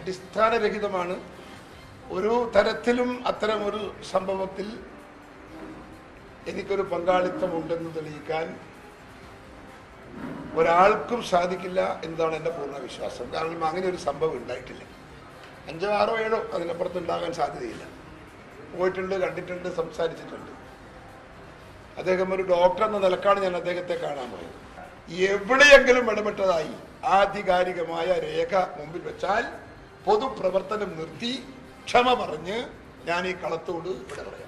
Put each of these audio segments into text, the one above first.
അടിസ്ഥാനരഹിതമാണ് ഒരു തരത്തിലും അത്തരമൊരു സംഭവത്തിൽ എനിക്കൊരു പങ്കാളിത്തമുണ്ടെന്ന് തെളിയിക്കാൻ ഒരാൾക്കും സാധിക്കില്ല എന്നതാണ് എൻ്റെ പൂർണ്ണ വിശ്വാസം കാരണം അങ്ങനെ ഒരു സംഭവം ഉണ്ടായിട്ടില്ല അഞ്ചോ ആറോ ഏഴോ അതിനപ്പുറത്ത് ഉണ്ടാകാൻ സാധ്യതയില്ല പോയിട്ടുണ്ട് കണ്ടിട്ടുണ്ട് സംസാരിച്ചിട്ടുണ്ട് അദ്ദേഹം ഒരു ഡോക്ടർ എന്ന നിലക്കാണ് ഞാൻ അദ്ദേഹത്തെ കാണാൻ പോയത് എവിടെയെങ്കിലും ഇടപെട്ടതായി ആധികാരികമായ രേഖ മുമ്പിൽ വെച്ചാൽ പൊതുപ്രവർത്തനം നിർത്തി ക്ഷമ പറഞ്ഞ് ഞാൻ ഈ കളത്തോട് ഇവിടെ പറയാം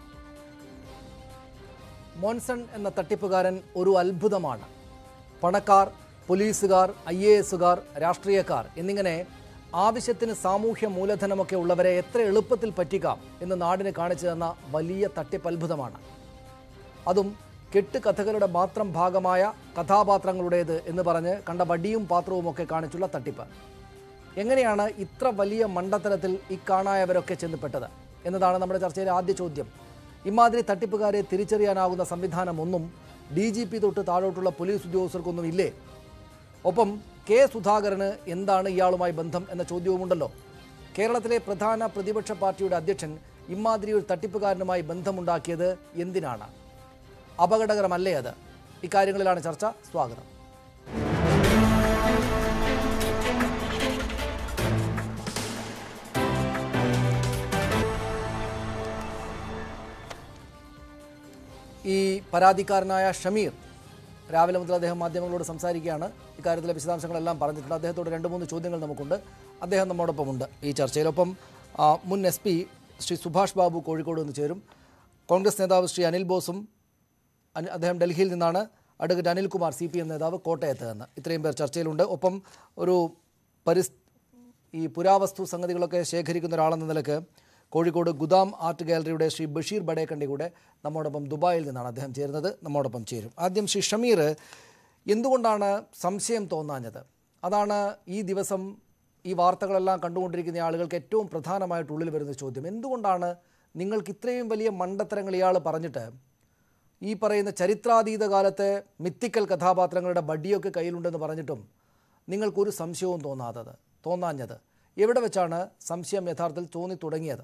മോൻസൺ എന്ന തട്ടിപ്പുകാരൻ ഒരു അത്ഭുതമാണ് പണക്കാർ പോലീസുകാർ ഐ എ എസുകാർ രാഷ്ട്രീയക്കാർ എന്നിങ്ങനെ ആവശ്യത്തിന് സാമൂഹ്യ മൂലധനമൊക്കെ ഉള്ളവരെ എത്ര എളുപ്പത്തിൽ പറ്റിക്കാം എന്ന് നാടിന് കാണിച്ചു തന്ന വലിയ തട്ടിപ്പ് അത്ഭുതമാണ് അതും കെട്ടുകഥകളുടെ മാത്രം ഭാഗമായ കഥാപാത്രങ്ങളുടേത് എന്ന് പറഞ്ഞ് കണ്ട വടിയും പാത്രവും ഒക്കെ കാണിച്ചുള്ള തട്ടിപ്പ് എങ്ങനെയാണ് ഇത്ര വലിയ മണ്ടത്തരത്തിൽ ഇക്കാണായവരൊക്കെ ചെന്നപ്പെട്ടത് എന്നതാണ് നമ്മുടെ ചർച്ചയിലെ ആദ്യ ചോദ്യം ഇമാതിരി തട്ടിപ്പുകാരെ തിരിച്ചറിയാനാകുന്ന സംവിധാനം ഒന്നും ഡി ജി പി തൊട്ട് താഴോട്ടുള്ള പോലീസ് ഉദ്യോഗസ്ഥർക്കൊന്നും ഇല്ലേ ഒപ്പം കെ സുധാകരന് എന്താണ് ഇയാളുമായി ബന്ധം എന്ന ചോദ്യവുമുണ്ടല്ലോ കേരളത്തിലെ പ്രധാന പ്രതിപക്ഷ പാർട്ടിയുടെ അധ്യക്ഷൻ ഇമാതിരി ഒരു തട്ടിപ്പുകാരനുമായി ബന്ധമുണ്ടാക്കിയത് എന്തിനാണ് അപകടകരമല്ലേ അത് ഇക്കാര്യങ്ങളിലാണ് ചർച്ച സ്വാഗതം ഈ പരാതിക്കാരനായ ഷമീർ രാവിലെ മുതൽ അദ്ദേഹം മാധ്യമങ്ങളോട് സംസാരിക്കുകയാണ് ഇക്കാര്യത്തിലെ വിശദാംശങ്ങളെല്ലാം പറഞ്ഞിട്ടുണ്ട് അദ്ദേഹത്തോട് രണ്ട് മൂന്ന് ചോദ്യങ്ങൾ നമുക്കുണ്ട് അദ്ദേഹം നമ്മോടൊപ്പമുണ്ട് ഈ ചർച്ചയിലൊപ്പം ആ, മുൻ എസ് പി ശ്രീ സുഭാഷ് ബാബു കോഴിക്കോട് നിന്ന് ചേരും കോൺഗ്രസ് നേതാവ് ശ്രീ അനിൽ ബോസും അനി- അദ്ദേഹം ഡൽഹിയിൽ നിന്നാണ് advocate Anilkumar C P M നേതാവ് കോട്ടയത്ത് നിന്ന് ഇത്രയും പേർ ചർച്ചയിലുണ്ട് ഒപ്പം ഒരു പരിസ് ഈ പുരാവസ്തു സംഗതികളൊക്കെ ശേഖരിക്കുന്ന ഒരാളെന്ന നിലക്ക് കോഴിക്കോട് ഗുദാം ആർട്ട് ഗാലറിയുടെ ശ്രീ ബഷീർ ബഡേക്കണ്ടി കൂടെ നമ്മോടൊപ്പം ദുബായിൽ നിന്നാണ് അദ്ദേഹം ചേരുന്നത് നമ്മോടൊപ്പം ചേരും ആദ്യം ശ്രീ ഷമീർ എന്തുകൊണ്ടാണ് സംശയം തോന്നാഞ്ഞത് അതാണ് ഈ ദിവസം ഈ വാർത്തകളെല്ലാം കണ്ടുകൊണ്ടിരിക്കുന്ന ആളുകൾക്ക് ഏറ്റവും പ്രധാനമായിട്ട് ഉള്ളിൽ വരുന്ന ചോദ്യം എന്തുകൊണ്ടാണ് നിങ്ങൾക്ക് ഇത്രയും വലിയ മണ്ടത്തരങ്ങൾ ഇയാൾ പറഞ്ഞിട്ട് ഈ പറയുന്ന ചരിത്രാതീത കാലത്തെ മിത്തിക്കൽ കഥാപാത്രങ്ങളുടെ ബഡിയൊക്കെ കയ്യിലുണ്ടെന്ന് പറഞ്ഞിട്ടും നിങ്ങൾക്കൊരു സംശയവും തോന്നാത്തത് തോന്നാഞ്ഞത് എവിടെ വെച്ചാണ് സംശയം യഥാർത്ഥത്തിൽ തോന്നി തുടങ്ങിയത്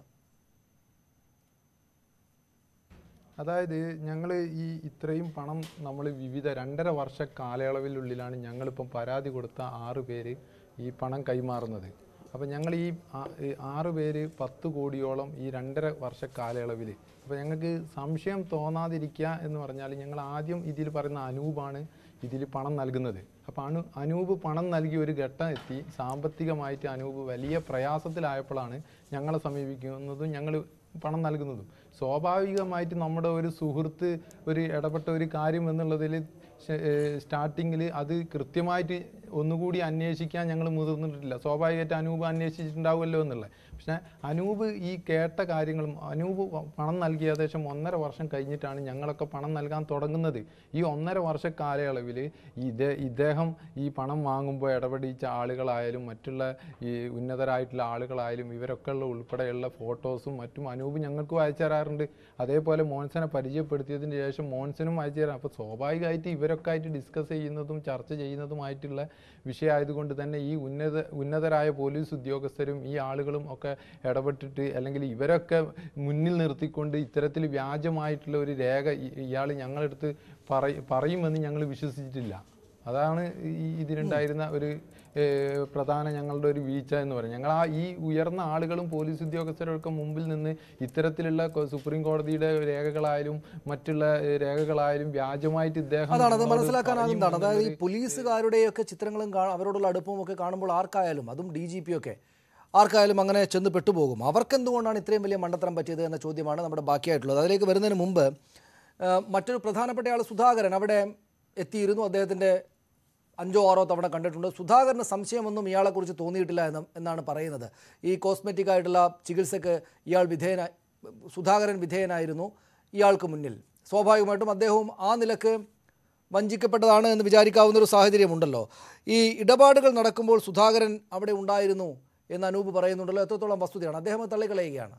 അതായത് ഞങ്ങൾ ഈ ഇത്രയും പണം നമ്മൾ വിവിധ രണ്ടര വർഷ കാലയളവിനുള്ളിലാണ് ഞങ്ങളിപ്പം പരാതി കൊടുത്ത ആറ് പേര് ഈ പണം കൈമാറുന്നത് അപ്പോൾ ഞങ്ങൾ ഈ ആ- ഈ ആറ് പേര് പത്ത് കോടിയോളം ഈ രണ്ടര വർഷ കാലയളവിൽ അപ്പോൾ ഞങ്ങൾക്ക് സംശയം തോന്നാതിരിക്കുക എന്ന് പറഞ്ഞാൽ ഞങ്ങൾ ആദ്യം ഇതിൽ പറയുന്ന അനൂപാണ് ഇതിൽ പണം നൽകുന്നത് അപ്പോൾ അണു അനൂപ് പണം നൽകി ഒരു ഘട്ടം എത്തി സാമ്പത്തികമായിട്ട് അനൂപ് വലിയ പ്രയാസത്തിലായപ്പോഴാണ് ഞങ്ങളെ സമീപിക്കുന്നതും ഞങ്ങൾ പണം നൽകുന്നതും സ്വാഭാവികമായിട്ട് നമ്മുടെ ഒരു സുഹൃത്ത് ഒരു ഇടപെട്ട ഒരു കാര്യം എന്നുള്ളതിൽ സ്റ്റാർട്ടിങ്ങിൽ അത് കൃത്യമായിട്ട് ഒന്നുകൂടി അന്വേഷിക്കാൻ ഞങ്ങൾ മുതിർന്നിട്ടില്ല സ്വാഭാവികമായിട്ട് അനൂപ് അന്വേഷിച്ചിട്ടുണ്ടാവുമല്ലോ എന്നുള്ളത് പക്ഷേ അനൂപ് ഈ കേട്ട കാര്യങ്ങളും അനൂപ് പണം നൽകി ഏകദേശം ഒന്നര വർഷം കഴിഞ്ഞിട്ടാണ് ഞങ്ങളൊക്കെ പണം നൽകാൻ തുടങ്ങുന്നത് ഈ ഒന്നര വർഷ കാലയളവിൽ ഇതേ ഇദ്ദേഹം ഈ പണം വാങ്ങുമ്പോൾ ഇടപെടിച്ച ആളുകളായാലും മറ്റുള്ള ഈ ഉന്നതരായിട്ടുള്ള ആളുകളായാലും ഇവരൊക്കെ ഉള്ള ഉൾപ്പെടെയുള്ള ഫോട്ടോസും മറ്റും അനൂപ് ഞങ്ങൾക്ക് അയച്ചു തരാറുണ്ട് അതേപോലെ മോൻസനെ പരിചയപ്പെടുത്തിയതിന് ശേഷം മോൻസനും അയച്ചു തരാം അപ്പോൾ സ്വാഭാവികമായിട്ട് ഇവരൊക്കെ ആയിട്ട് ഡിസ്കസ് ചെയ്യുന്നതും ചർച്ച ചെയ്യുന്നതുമായിട്ടുള്ള വിഷയമായതുകൊണ്ട് തന്നെ ഈ ഉന്നത ഉന്നതരായ പോലീസ് ഉദ്യോഗസ്ഥരും ഈ ആളുകളും ഒക്കെ ഇടപെട്ടിട്ട് അല്ലെങ്കിൽ ഇവരൊക്കെ മുന്നിൽ നിർത്തിക്കൊണ്ട് ഇത്തരത്തിൽ വ്യാജമായിട്ടുള്ള ഒരു രേഖ ഇയാൾ ഞങ്ങളെടുത്ത് പറ പറയുമെന്ന് ഞങ്ങൾ വിശ്വസിച്ചിട്ടില്ല അതാണ് ഈ ഇതിനുണ്ടായിരുന്ന ഒരു ഏഹ്, പ്രധാന ഞങ്ങളുടെ ഒരു വീഴ്ച എന്ന് പറയുന്നത് ഞങ്ങൾ ആ ഈ ഉയർന്ന ആളുകളും പോലീസ് ഉദ്യോഗസ്ഥരൊക്കെ മുമ്പിൽ നിന്ന് ഇത്തരത്തിലുള്ള കൊ- സുപ്രീം കോടതിയുടെ രേഖകളായാലും മറ്റുള്ള ഏഹ്, രേഖകളായാലും വ്യാജമായിട്ട് ഇദ്ദേഹം അതാണ് അത് നമ്മളോട് മനസ്സിലാക്കാനാകുന്നതാണ് പറയും അതായത് ഈ എന്നുള്ളൊരു- പോലീസുകാരുടെയൊക്കെ ചിത്രങ്ങളും കാ- അവരോടുള്ള അടുപ്പവും ഒക്കെ കാണുമ്പോൾ ആർക്കായാലും അതും ഡി ജി പി ഒക്കെ ആർക്കായാലും അങ്ങനെ ചെന്ന് പെട്ടുപോകും അവർക്ക് എന്തുകൊണ്ടാണ് ഇത്രയും വലിയ മണ്ടത്തരം പറ്റിയത് എന്ന ചോദ്യമാണ് നമ്മുടെ ബാക്കിയായിട്ടുള്ളത് അതിലേക്ക് വരുന്നതിന് മുമ്പ് ആ, മറ്റൊരു പ്രധാനപ്പെട്ട ആൾ സുധാകരൻ അവിടെ എത്തിയിരുന്നു അദ്ദേഹത്തിൻ്റെ അഞ്ചോ ആറോ തവണ കണ്ടിട്ടുണ്ട് സുധാകരന് സംശയമൊന്നും ഇയാളെക്കുറിച്ച് തോന്നിയിട്ടില്ല എന്ന് എന്നാണ് പറയുന്നത് ഈ കോസ്മെറ്റിക് ആയിട്ടുള്ള ചികിത്സക്ക് ഇയാൾ വിധേയന സുധാകരൻ വിധേയനായിരുന്നു ഇയാൾക്ക് മുന്നിൽ സ്വാഭാവികമായിട്ടും അദ്ദേഹവും ആ നിലക്ക് വഞ്ചിക്കപ്പെട്ടതാണ് എന്ന് വിചാരിക്കാവുന്ന ഒരു സാഹചര്യമുണ്ടല്ലോ ഈ ഇടപാടുകൾ നടക്കുമ്പോൾ സുധാകരൻ അവിടെ ഉണ്ടായിരുന്നു എന്ന് അനൂപ് പറയുന്നുണ്ടല്ലോ എത്രത്തോളം വസ്തുതയാണ് അദ്ദേഹം അത് തള്ളിക്കളയുകയാണ്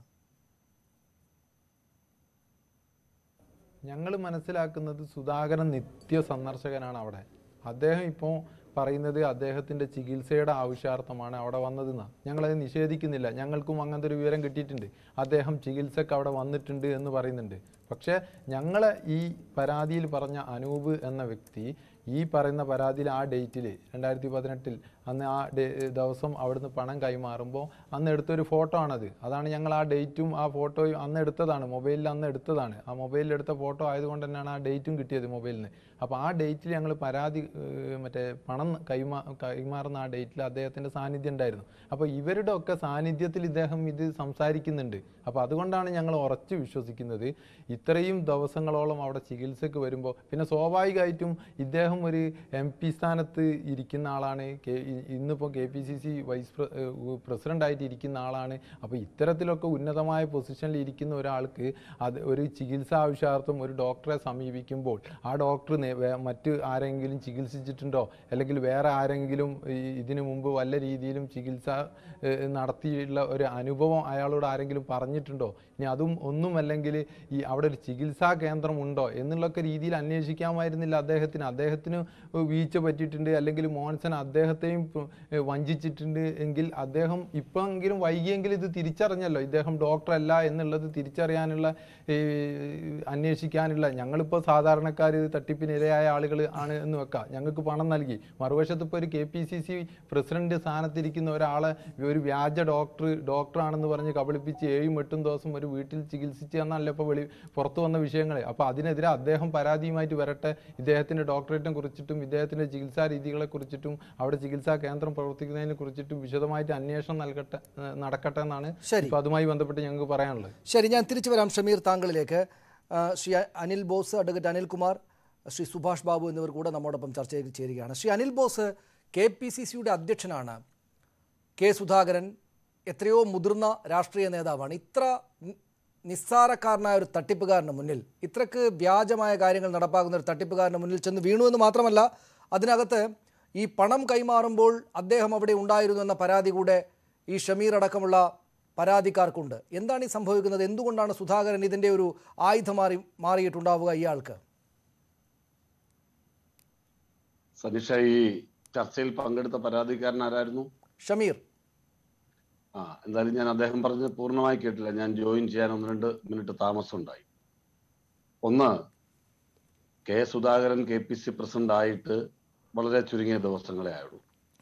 ഞങ്ങൾ മനസ്സിലാക്കുന്നത് സുധാകരൻ നിത്യ സന്ദർശകനാണ് അവിടെ അദ്ദേഹം ഇപ്പോൾ പറയുന്നത് അദ്ദേഹത്തിന്റെ ചികിത്സയുടെ ആവശ്യാർത്ഥമാണ് അവിടെ വന്നതെന്നാണ് ഞങ്ങളത് നിഷേധിക്കുന്നില്ല ഞങ്ങൾക്കും അങ്ങനത്തെ ഒരു വിവരം കിട്ടിയിട്ടുണ്ട് അദ്ദേഹം ചികിത്സക്ക് അവിടെ വന്നിട്ടുണ്ട് എന്ന് പറയുന്നുണ്ട് പക്ഷേ ഞങ്ങളെ ഈ പരാതിയിൽ പറഞ്ഞ അനൂപ് എന്ന വ്യക്തി ഈ പറയുന്ന പരാതിയിൽ ആ ഡേറ്റിൽ രണ്ടായിരത്തി പതിനെട്ടിൽ അന്ന് ആ ഡേ ദിവസം അവിടുന്ന് പണം കൈമാറുമ്പോൾ അന്ന് എടുത്തൊരു ഫോട്ടോ ആണത് അതാണ് ഞങ്ങൾ ആ ഡേറ്റും ആ ഫോട്ടോയും അന്ന് എടുത്തതാണ് മൊബൈലിൽ അന്ന് എടുത്തതാണ് ആ മൊബൈലിൽ എടുത്ത ഫോട്ടോ ആയതുകൊണ്ട് തന്നെയാണ് ആ ഡേറ്റും കിട്ടിയത് മൊബൈലിൽ നിന്ന് അപ്പോൾ ആ ഡേറ്റിൽ ഞങ്ങൾ പരാതി ഏഹ്, മറ്റേ പണം കൈമാ കൈമാറുന്ന ആ ഡേറ്റിൽ അദ്ദേഹത്തിൻ്റെ സാന്നിധ്യം ഉണ്ടായിരുന്നു അപ്പോൾ ഇവരുടെ ഒക്കെ സാന്നിധ്യത്തിൽ ഇദ്ദേഹം ഇത് സംസാരിക്കുന്നുണ്ട് അപ്പോൾ അതുകൊണ്ടാണ് ഞങ്ങൾ ഉറച്ചു വിശ്വസിക്കുന്നത് ഇത്രയും ദിവസങ്ങളോളം അവിടെ ചികിത്സക്ക് വരുമ്പോൾ പിന്നെ സ്വാഭാവികമായിട്ടും ഇദ്ദേഹം ഒരു എം പി സ്ഥാനത്ത് ഇരിക്കുന്ന ആളാണ് കെ ഇ- ഇന്നിപ്പോൾ K P C C vice പ്ര- ഏഹ് പ്രസിഡൻ്റായിട്ട് ഇരിക്കുന്ന ആളാണ് അപ്പോൾ ഇത്തരത്തിലൊക്കെ ഉന്നതമായ പൊസിഷനിൽ ഇരിക്കുന്ന ഒരാൾക്ക് അത് ഒരു ചികിത്സ ആവശ്യാർത്ഥം ഒരു ഡോക്ടറെ സമീപിക്കുമ്പോൾ ആ ഡോക്ടർ നേ- വേ- മറ്റ് ആരെങ്കിലും ചികിത്സിച്ചിട്ടുണ്ടോ അല്ലെങ്കിൽ വേറെ ആരെങ്കിലും ഈ ഇതിനു മുമ്പ് വല്ല രീതിയിലും ചികിത്സ ഏഹ്, നടത്തിയുള്ള ഒരു അനുഭവം അയാളോട് ആരെങ്കിലും പറഞ്ഞിട്ടുണ്ടോ ഇനി അതും ഒന്നുമല്ലെങ്കിൽ ഈ അവിടെ ഒരു ചികിത്സാ കേന്ദ്രം ഉണ്ടോ എന്നുള്ളൊക്കെ രീതിയിൽ അന്വേഷിക്കാമായിരുന്നില്ല അദ്ദേഹത്തിന് അദ്ദേഹത്തിന് വീഴ്ച പറ്റിയിട്ടുണ്ട് അല്ലെങ്കിൽ മോൻസൺ അദ്ദേഹത്തെയും പ്- ഏഹ് വഞ്ചിച്ചിട്ടുണ്ട് എങ്കിൽ അദ്ദേഹം ഇപ്പോഴെങ്കിലും വൈകിയെങ്കിലും ഇത് തിരിച്ചറിഞ്ഞല്ലോ ഇദ്ദേഹം ഡോക്ടർ അല്ല എന്നുള്ളത് തിരിച്ചറിയാനുള്ള ഏഹ്, അന്വേഷിക്കാനുള്ള ഞങ്ങളിപ്പോൾ സാധാരണക്കാർ തട്ടിപ്പിനിരയായ ആളുകൾ ആണ് എന്ന് വെക്കാം ഞങ്ങൾക്ക് പണം നൽകി മറുവശത്ത് ഇപ്പോൾ ഒരു K P C C president സ്ഥാനത്തിരിക്കുന്ന ഒരാളെ ഒരു വ്യാജ ഡോക്ടർ ഡോക്ടറാണെന്ന് പറഞ്ഞ് കബളിപ്പിച്ച് ഏഴും എട്ടും ദിവസം ഒരു വീട്ടിൽ ചികിത്സിച്ച് എന്നല്ല ഇപ്പോൾ വെളി പുറത്തു വന്ന വിഷയങ്ങൾ അപ്പോൾ അതിനെതിരെ അദ്ദേഹം പരാതിയുമായിട്ട് വരട്ടെ ഇദ്ദേഹത്തിൻ്റെ ഡോക്ടറേറ്റിനെ കുറിച്ചിട്ടും ഇദ്ദേഹത്തിൻ്റെ ചികിത്സാ രീതികളെ കുറിച്ചിട്ടും അവിടെ ചികിത്സാ കേന്ദ്രം പ്രവർത്തിക്കുന്നതിനെ കുറിച്ചിട്ടും വിശദമായിട്ട് അന്വേഷണം നൽകട്ടെ ഏഹ് നടക്കട്ടെ എന്നാണ് ശരി. ഇപ്പോൾ അതുമായി ബന്ധപ്പെട്ട് ഞങ്ങൾക്ക് പറയാനുള്ളത് ശരി ഞാൻ തിരിച്ചു വരാം ഷമീർ താങ്കളിലേക്ക് ആ, ശ്രീ അനിൽ ബോസ് അഡ്വക്കേറ്റ് അനിൽകുമാർ ശ്രീ സുഭാഷ് ബാബു എന്നിവർ കൂടെ നമ്മോടൊപ്പം ചർച്ചയിൽ ചേരുകയാണ് Shri Anil Bose K P C സിയുടെ അധ്യക്ഷനാണ് കെ സുധാകരൻ എത്രയോ മുതിർന്ന രാഷ്ട്രീയ നേതാവാണ് ഇത്ര നി- നിസ്സാരക്കാരനായ ഒരു തട്ടിപ്പുകാരന് മുന്നിൽ ഇത്രക്ക് വ്യാജമായ കാര്യങ്ങൾ നടപ്പാക്കുന്ന ഒരു തട്ടിപ്പുകാരന് മുന്നിൽ ചെന്ന് വീണു എന്ന് മാത്രമല്ല അതിനകത്ത് ഈ പണം കൈമാറുമ്പോൾ അദ്ദേഹം അവിടെ ഉണ്ടായിരുന്നു എന്ന പരാതി കൂടെ ഈ ഷമീർ അടക്കമുള്ള പരാതിക്കാർക്കുണ്ട് എന്താണ് ഈ സംഭവിക്കുന്നത് എന്തുകൊണ്ടാണ് സുധാകരൻ ഇതിൻ്റെ ഒരു ആയുധമാറി മാറിയിട്ടുണ്ടാവുക ഇയാൾക്ക് സനിഷ ഈ ചർച്ചയിൽ പങ്കെടുത്ത പരാതിക്കാരൻ ആരായിരുന്നു ഷമീർ ആ എന്തായാലും ഞാൻ അദ്ദേഹം പറഞ്ഞത് പൂർണ്ണമായി കേട്ടില്ല ഞാൻ ജോയിൻ ചെയ്യാൻ ഒന്ന് രണ്ട് മിനിറ്റ് താമസം ഉണ്ടായി ഒന്ന് K Sudhakaran K P C president ആയിട്ട് വളരെ ചുരുങ്ങിയ ദിവസങ്ങളെ ആയുള്ളൂ